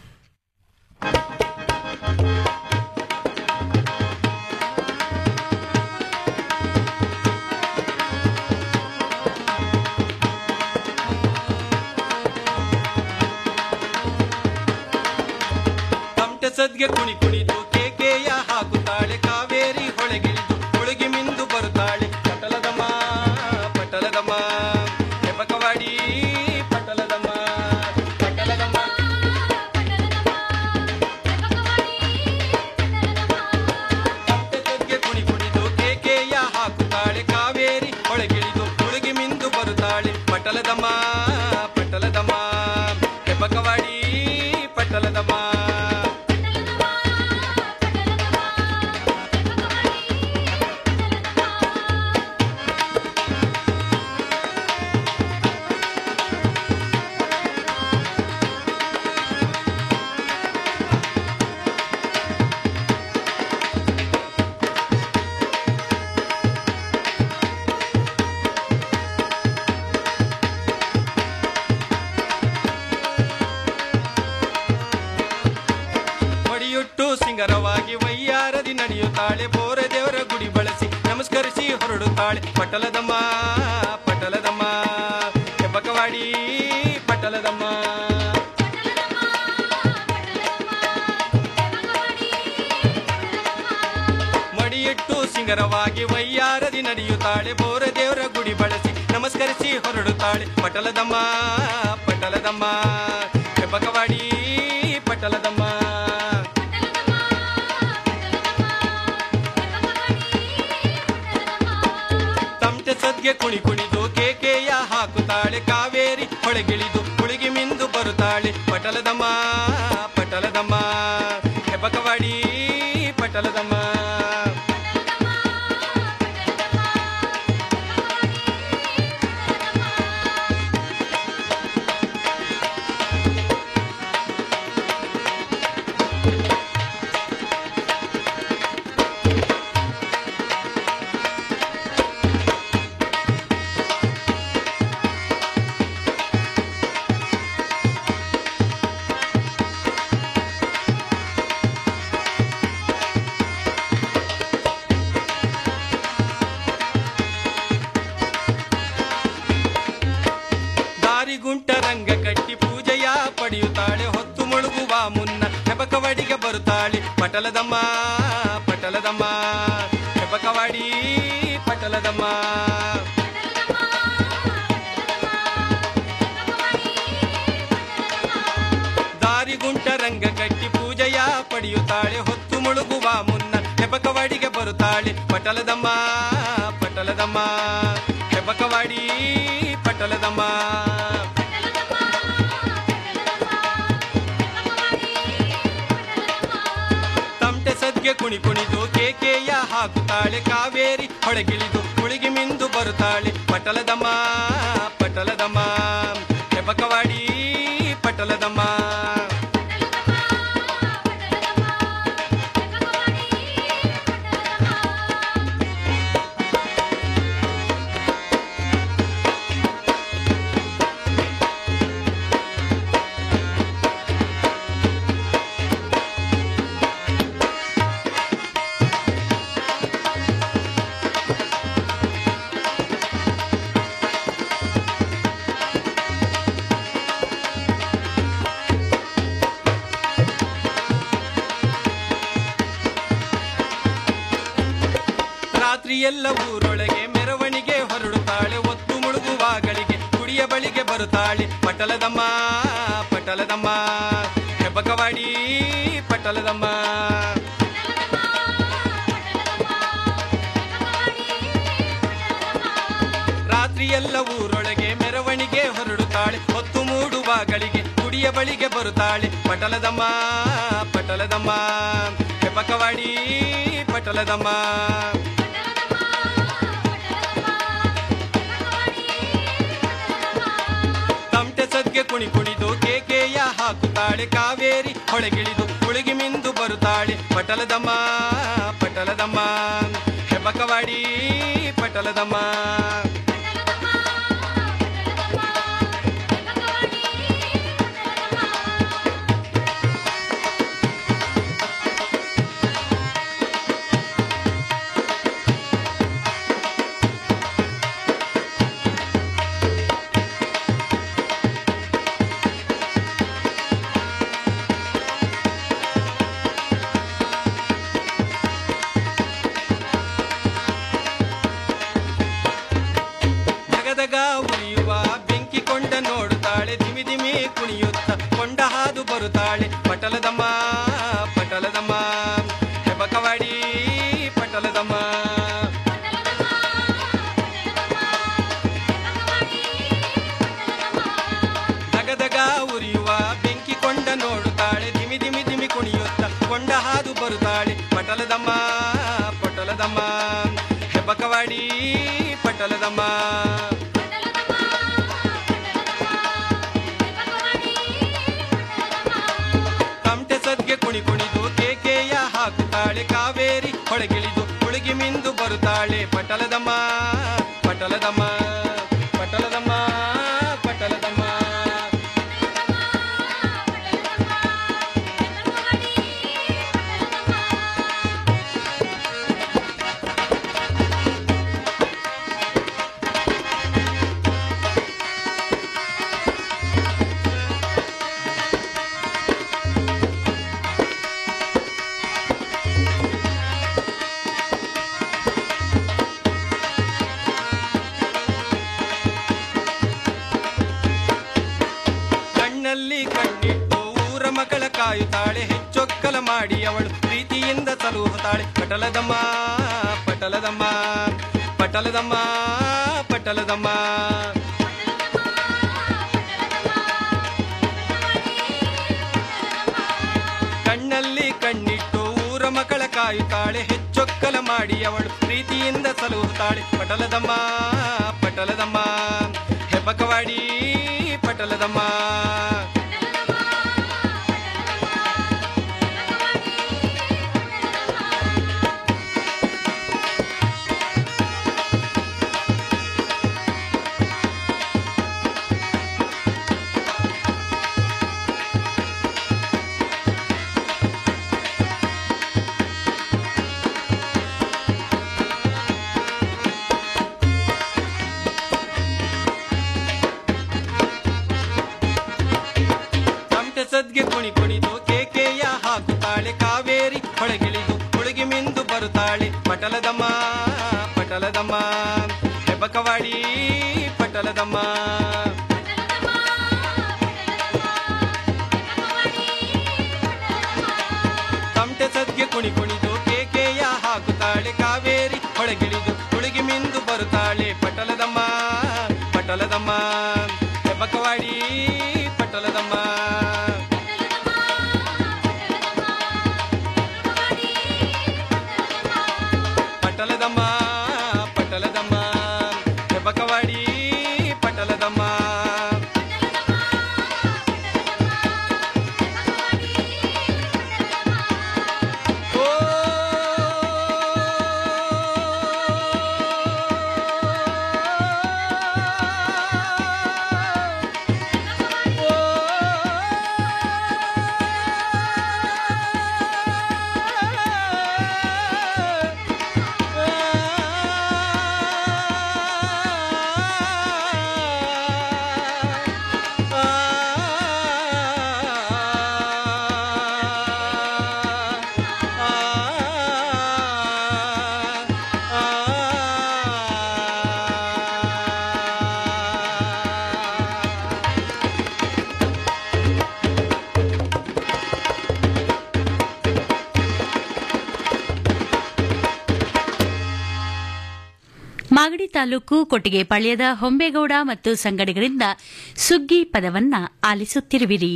ತಮಟೆ ಸದ್ಗೆ ಕುಣಿ ಕುಣಿದು ಕೇಕೆಯ ಹಾಕುತ್ತಾಳೆ ಕಾವೇರಿ ಹೊಳೆಗಿಳಿದು ಹೊಳಗಿ ಮಿಂದು ಬರುತ್ತಾಳೆ ಪಟಲದಮ್ಮ ಪಟಲದಮ್ಮ ಹೆಬಕವಾಡಿ ಪಟಲದಮ್ಮ ಪಟಲದಮ್ಮ ತಮಟೆ ಸದ್ಗೆ ಕುಣಿ ಕುಣಿದು ಕೇಕೆಯ ಹಾಕುತ್ತಾಳೆ ಕಾವೇರಿ ಹೊಳೆಗಿಳಿದು ಹೊಳಗಿ ಮಿಂದು ಬರುತ್ತಾಳೆ ಪಟಲದಮ್ಮ ಪಟಲದಮ್ಮ ಹೆಬಕವಾಡಿ ಪಟಲದಮ್ಮ ಮಡಿಯುಟ್ಟು ಸಿಂಗರವಾಗಿ ವೈಯಾರದಿ ನಡೆಯುತ್ತಾಳೆ ಬೋರೆ ದೇವರ ಗುಡಿ ಬಳಸಿ ನಮಸ್ಕರಿಸಿ ಹೊರಡುತ್ತಾಳೆ ಪಟಲದಮ್ಮ ಪಟಲದಮ್ಮ ಹೆಬ್ಬಕವಾಡಿ ಪಟಲದಮ್ಮ ಮಡಿಯಿಟ್ಟು ಸಿಂಗರವಾಗಿ ವೈಯಾರದಿ ನಡೆಯುತ್ತಾಳೆ ಬೋರೆ ದೇವರ ಗುಡಿ ಬಳಸಿ ನಮಸ್ಕರಿಸಿ ಹೊರಡುತ್ತಾಳೆ ಪಟಲದಮ್ಮ ಪಟಲದಮ್ಮ ಹೆಬ್ಬಕವಾಡಿ ಪಟಲದಮ್ಮ ತಮಟೆ ಸದ್ಗೆ ಕುಣಿ ಕುಣಿದು ಕೇಕೆಯ ಹಾಕುತ್ತಾಳೆ ಕಾವೇರಿ ಹೊಳೆಗಿಳಿದು ಹುಳಿಗಿ ಮಿಂದು ಬರುತ್ತಾಳೆ ಪಟಲದಮ್ಮ ಪಟಲದಮ್ಮ ಹೆಬಕವಾಡಿ ಪಟಲದಮ್ಮ ದಾರಿಗುಂಟ ರಂಗ ಕಟ್ಟಿ ಪೂಜೆಯ ಪಡೆಯುತ್ತಾಳೆ ಹೊತ್ತು ಮುಳುಗುವ ಮುನ್ನ ಹೆಬಕವಾಡಿಗೆ ಬರುತ್ತಾಳೆ ಪಟಲದಮ್ಮ ಪಟಲದಮ್ಮ ಹೆಬಕವಾಡಿ ಪಟಲದಮ್ಮ ದಾರಿಗುಂಟ ರಂಗ ಕಟ್ಟಿ ಪೂಜೆಯ ಪಡೆಯುತ್ತಾಳೆ ಹೊತ್ತು ಮುಳುಗುವ ಮುನ್ನ ಹೆಬಕವಾಡಿಗೆ ಬರುತ್ತಾಳೆ ಪಟಲದಮ್ಮ ಪಟಲದಮ್ಮ ಹೆಬಕವಾಡಿ ಪಟಲದಮ್ಮ ತಮಟೆ ಸದ್ಗೆ ಕುಣಿ ಕುಣಿದು ಕೇಕೆಯ ಹಾಕುತ್ತಾಳೆ ಕಾವೇರಿ ಹೊಳೆ ಹೊಳಗಿಳಿದು ಕುಳಿಗಿ ಮಿಂದು ಬರುತ್ತಾಳೆ ಪಟಲದಮ್ಮ ಪಟಲದಮ್ಮ ಹೆಬಕವಾಡಿ ಪಟಲದಮ್ಮ ರಾತ್ರಿ ಎಲ್ಲ ಊರೊಳಗೆ ಮೆರವಣಿಗೆ ಹೊರಡುತ್ತಾಳೆ ಒತ್ತು ಮುಳುಗುವಾಗಳಿಗೆ ಕುಡಿಯ ಬಳಿಗೆ ಬರುತ್ತಾಳೆ ಪಟಲದಮ್ಮ ಪಟಲದಮ್ಮ ಹೆಬ್ಬಕವಾಡಿ ಪಟಲದಮ್ಮ ರಾತ್ರಿ ಎಲ್ಲ ಊರೊಳಗೆ ಮೆರವಣಿಗೆ ಹೊರಡುತ್ತಾಳೆ ಹೊತ್ತು ಮೂಡುವಾಗಳಿಗೆ ಕುಡಿಯ ಬಳಿಗೆ ಬರುತ್ತಾಳೆ ಪಟಲದಮ್ಮ ಪಟಲದಮ್ಮ ಹೆಬ್ಬಕವಾಡಿ ಪಟಲದಮ್ಮ ತಮಟೆ ಸದ್ಗೆ ಕುಣಿ ಕುಣಿದು ಕೇಕೆಯ ಹಾಕುತ್ತಾಳೆ ಕಾವೇರಿ ಹೊಳಗಿಳಿದು ಕುಳಿಗಿ ಮಿಂದು ಬರುತ್ತಾಳೆ ಪಟಲದಮ್ಮ ಪಟಲದಮ್ಮ ಹೆಬ್ಬಕವಾಡಿ ಪಟಲದಮ್ಮ ಧಗಧಗ ಉರಿಯುವ ಬೆಂಕಿ ಕೊಂಡ ನೋಡುತ್ತಾಳೆ ದಿಮಿ ದಿಮಿ ಕುಣಿಯುತ್ತ ಕೊಂಡ ಹಾದು ಬರುತ್ತಾಳೆ ಪಟಲದಮ್ಮ ಪಟಲದಮ್ಮ ಹೆಬಕವಾಡಿ ಪಟಲದಮ್ಮ ಧಗಧಗ ಉರಿಯುವ ಬೆಂಕಿ ಕೊಂಡ ನೋಡುತ್ತಾಳೆ ದಿಮಿ ದಿಮಿ ದಿಮಿ ಕುಣಿಯುತ್ತ ಕೊಂಡ ಹಾದು ಬರುತ್ತಾಳೆ ಪಟಲದಮ್ಮ ಪಟಲದಮ್ಮ ಹೆಬ್ಬಕವಾಡಿ ಪಟಲದಮ್ಮ ತಮಟೆ ಸದ್ಗೆ ಕುಣಿ ಕುಣಿದು ಕೇಕೆಯ ಹಾಕುತ್ತಾಳೆ ಕಾವೇರಿ ಹೊಳಗಿಳಿದು ಕುಳಿಗಿ ಮಿಂದು ಬರುತ್ತಾಳೆ ಪಟಲದಮ್ಮ ಪಟಲದಮ್ಮ ಪಟಲದಮ್ಮ ಪಟಲದಮ್ಮ ಕಣ್ಣಲ್ಲಿ ಕಣ್ಣಿಟ್ಟು ಊರ ಮಗಳ ಕಾಯುತ್ತಾಳೆ ಹೆಚ್ಚೊಕ್ಕಲ ಮಾಡಿ ಅವಳು ಪ್ರೀತಿಯಿಂದ ಸಲುಹುತ್ತಾಳೆ ಪಟಲದಮ್ಮ ಪಟಲದಮ್ಮ ಪಟಲದಮ್ಮ ಪಟಲದಮ್ಮ ಕಣ್ಣಲ್ಲಿ ಕಣ್ಣಿಟ್ಟು ಊರ ಮಗಳ ಕಾಯುತ್ತಾಳೆ ಹೆಚ್ಚೊಕ್ಕಲ ಮಾಡಿ ಅವಳು ಪ್ರೀತಿಯಿಂದ ಸಲುಹುತ್ತಾಳೆ ಪಟಲದಮ್ಮ ಪಟಲದಮ್ಮ ಹೆಬ್ಬಕವಾಡಿ ಪಟಲದಮ್ಮ ತಮಟೆ ಸದ್ಗೆ ಕುಣಿ ಕುಣಿದು ಕೇಕೆಯ ಹಾಕುತ್ತಾಳೆ ಕಾವೇರಿ ಹೊಳಗಿಳಿದು ಹುಳುಗಿ ಮಿಂದು ಬರುತ್ತಾಳೆ ಪಟಲದಮ್ಮ ಪಟಲದಮ್ಮ ಹೆಬ್ಬಕವಾಡಿ ಪಟಲದಮ್ಮ ತಮಟೆ ಸದ್ಗೆ ಕುಣಿ ಕುಣಿದು ಕೇಕೆಯ ಹಾಕುತ್ತಾಳೆ ಕಾವೇರಿ ಹೊಳಗಿಳಿದು ಹುಳುಗಿ ಮಿಂದು ಬರುತ್ತಾಳೆ ಪಟಲದಮ್ಮ ಪಟಲದಮ್ಮ ಹೆಬ್ಬಕವಾಡಿ ಪಟಲದಮ್ಮ ಪಟಲದಮ್ಮ ಮಾಗಡಿ ತಾಲೂಕು ಕೊಟ್ಟಿಗೆಪಾಳ್ಯದ ಹೊಂಬೇಗೌಡ ಮತ್ತು ಸಂಗಡಿಗರಿಂದ ಸುಗ್ಗಿ ಪದವನ್ನ ಆಲಿಸುತ್ತಿರುವಿರಿ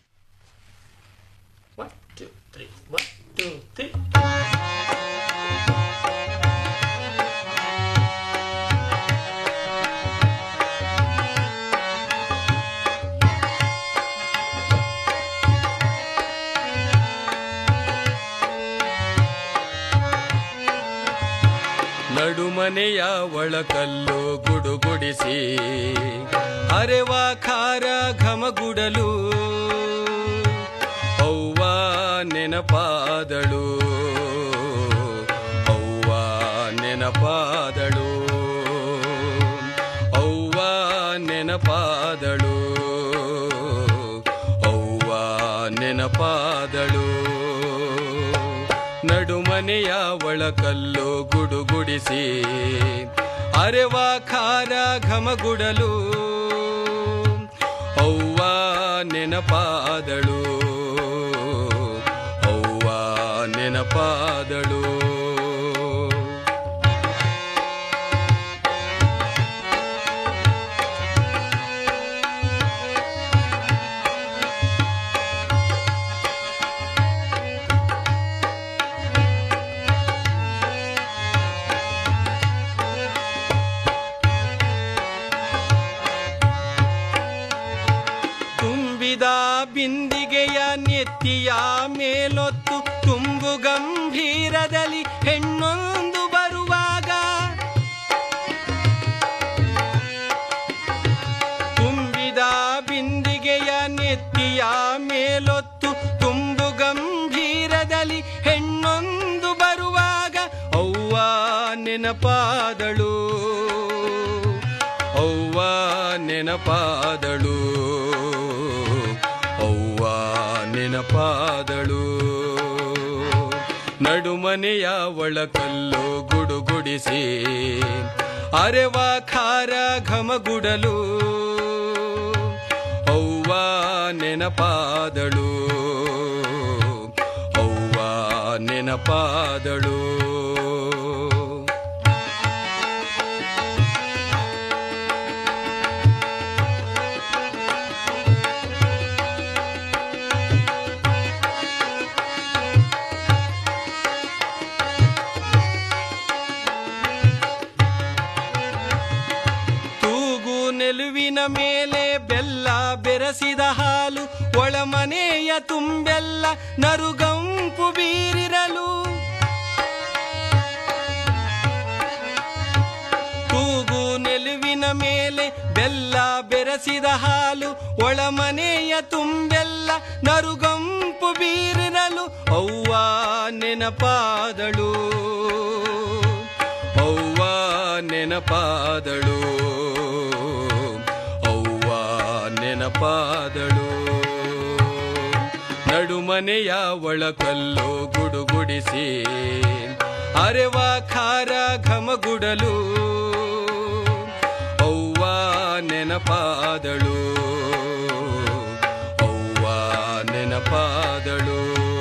ನಡುಮನೆಯ ಒಳಕಲ್ಲು ಗುಡುಗುಡಿಸಿ ಅರೆವ ಖಾರ ಘಮಗುಡಲು ಅವ್ವ ನೆನಪಾದಳು ಅವ್ವ ನೆನಪಾದಳು ಅವ್ವ ನೆನಪಾದಳು ಅವ್ವ ನೆನಪಾದಳು ನಡುಮನೆಯ ಒಳಕಲ್ಲು ಗುಡುಗುಡಿಸಿ ಅರೆವ ಖಾರ ಘಮಗುಡಲು ಅವ್ವ ನೆನಪಾದಳು ಅವ್ವ ನೆನಪಾದಳು ತುಂಬಿದ ಬಿಂದಿಗೆಯ ನೆತ್ತಿಯ ಮೇಲೊತ್ತು ತುಂಬು ಗಂಭೀರದಲ್ಲಿ ಹೆಣ್ಣೊಂದು ಬರುವಾಗ ತುಂಬಿದ ಬಿಂದಿಗೆಯ ನೆತ್ತಿಯ ಮೇಲೊತ್ತು ತುಂಬು ಗಂಭೀರದಲ್ಲಿ ಹೆಣ್ಣೊಂದು ಬರುವಾಗ ಅವ್ವ ನೆನಪಾದಳು ಅವ್ವ ನೆನಪಾದಳು ಅವ್ವ ನೆನಪಾದಳು ನಡುಮನೆಯ ಒಳಕಲ್ಲು ಗುಡುಗುಡಿಸಿ ಅರೆವ ಖಾರ ಘಮಗುಡಲು ಅವ್ವ ನೆನಪಾದಳು ಅವ್ವ ನೆನಪಾದಳು ತೂಗು ನೆಲುವಿನ ಮೇಲೆ ಬೆಲ್ಲ ಬೆರೆಸಿದ ಹಾಲು ಒಳಮನೆಯ ತುಂಬೆಲ್ಲ ನರುಗಂಪು ಬೀರಿರಲು ತೂಗು ನೆಲುವಿನ ಮೇಲೆ ಬೆಲ್ಲ ಬೆರೆಸಿದ ಹಾಲು ಒಳಮನೆಯ ತುಂಬೆಲ್ಲ ನರುಗಂಪು ಬೀರಿರಲು ಅವ್ವ ನೆನಪಾದಳು ಅವ್ವ ನೆನಪಾದಳು ಅವ್ವ ನೆನಪಾದಳು ನಡುಮನೆಯ ಒಳಕಲ್ಲು ಗುಡುಗುಡಿಸಿ ಅರೆವ ಖಾರ ಘಮಗುಡಲು ಅವ್ವ ನೆನಪಾದಳು ಅವ್ವ ನೆನಪಾದಳು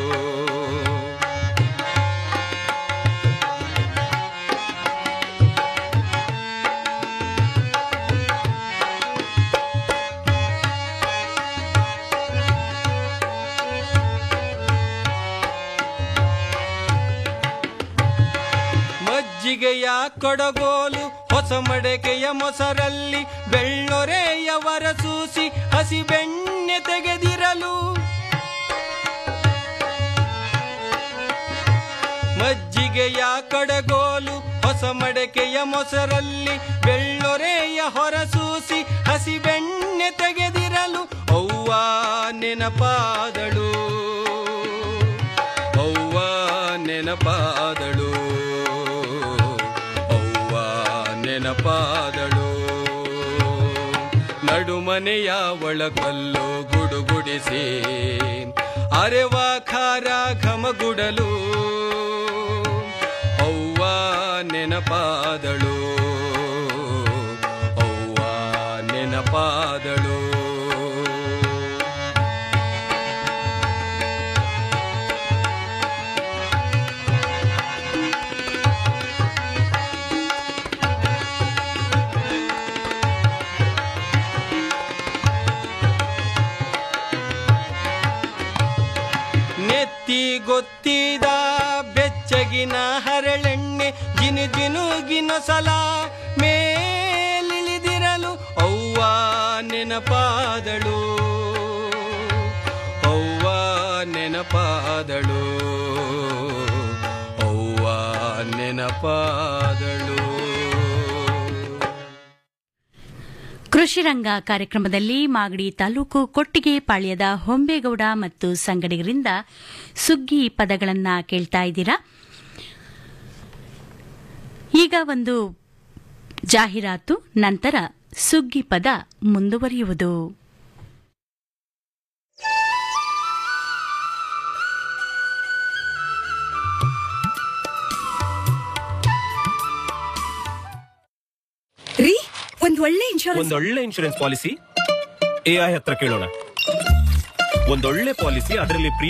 ಮಜ್ಜಿಗೆಯ ಕೊಡಗೋಲು ಹೊಸ ಮಡಕೆಯ ಮೊಸರಲ್ಲಿ ಬೆಳ್ಳೊರೆಯ ವರಸೂಸಿ ಹಸಿ ಬೆಣ್ಣೆ ತೆಗೆದಿರಲು ಮಜ್ಜಿಗೆಯ ಕಡಗೋಲು ಹೊಸ ಮಡಕೆಯ ಮೊಸರಲ್ಲಿ ಬೆಳ್ಳೊರೆಯ ಹೊರಸೂಸಿ ಹಸಿ ಬೆಣ್ಣೆ ತೆಗೆದಿರಲು ಅವ್ವ ನೆನಪಾದಳು ಅವ್ವ ನೆನಪಾದಳು ಅವ್ವ ನೆನಪಾದಳು ನಡುಮನೆಯ ಒಳಕಲ್ಲು ಗುಡುಗುಡಿಸಿ ಅರೆವ ಖಾರ ಘಮಗುಡಲು ಅವ್ವ ನೆನಪಾದಳು ಅವ್ವ ನೆನಪಾದಳು ಗೊತ್ತಿದ ಬೆಚ್ಚಗಿನ ಹರಳೆಣ್ಣೆ ಜಿನು ಜಿನುಗಿನ ಸಲ ಮೇಲಿಳಿದಿರಲು ಅವ್ವ ನೆನಪಾದಳು ಅವ್ವ ನೆನಪಾದಳು ಅವ್ವ ನೆನಪಾದಳು ಕೃಷಿ ರಂಗ ಕಾರ್ಯಕ್ರಮದಲ್ಲಿ ಮಾಗಡಿ ತಾಲೂಕು ಕೊಟ್ಟಿಗೆ ಪಾಳ್ಯದ ಹೊಂಬೇಗೌಡ ಮತ್ತು ಸಂಗಡಿಗರಿಂದ ಸುಗ್ಗಿ ಪದಗಳನ್ನ ಕೇಳ್ತಾ ಇದ್ದೀರಾ ಈಗ ಒಂದು ಜಾಹೀರಾತು ನಂತರ ಸುಗ್ಗಿ ಪದ ಮುಂದುವರಿಯುವುದು ರೀ ಒಂದ್ ಒಳ್ಳೆ ಇನ್ಶೂರೆನ್ಸ್ ಒಂದೊಳ್ಳೆ ಇನ್ಶೂರೆನ್ಸ್ ಪಾಲಿಸಿ ಎಐ ಹತ್ರ ಕೇಳೋಣ ಒಂದೊಳ್ಳೆ ಪಾಲಿಸಿ ಅದರಲ್ಲಿ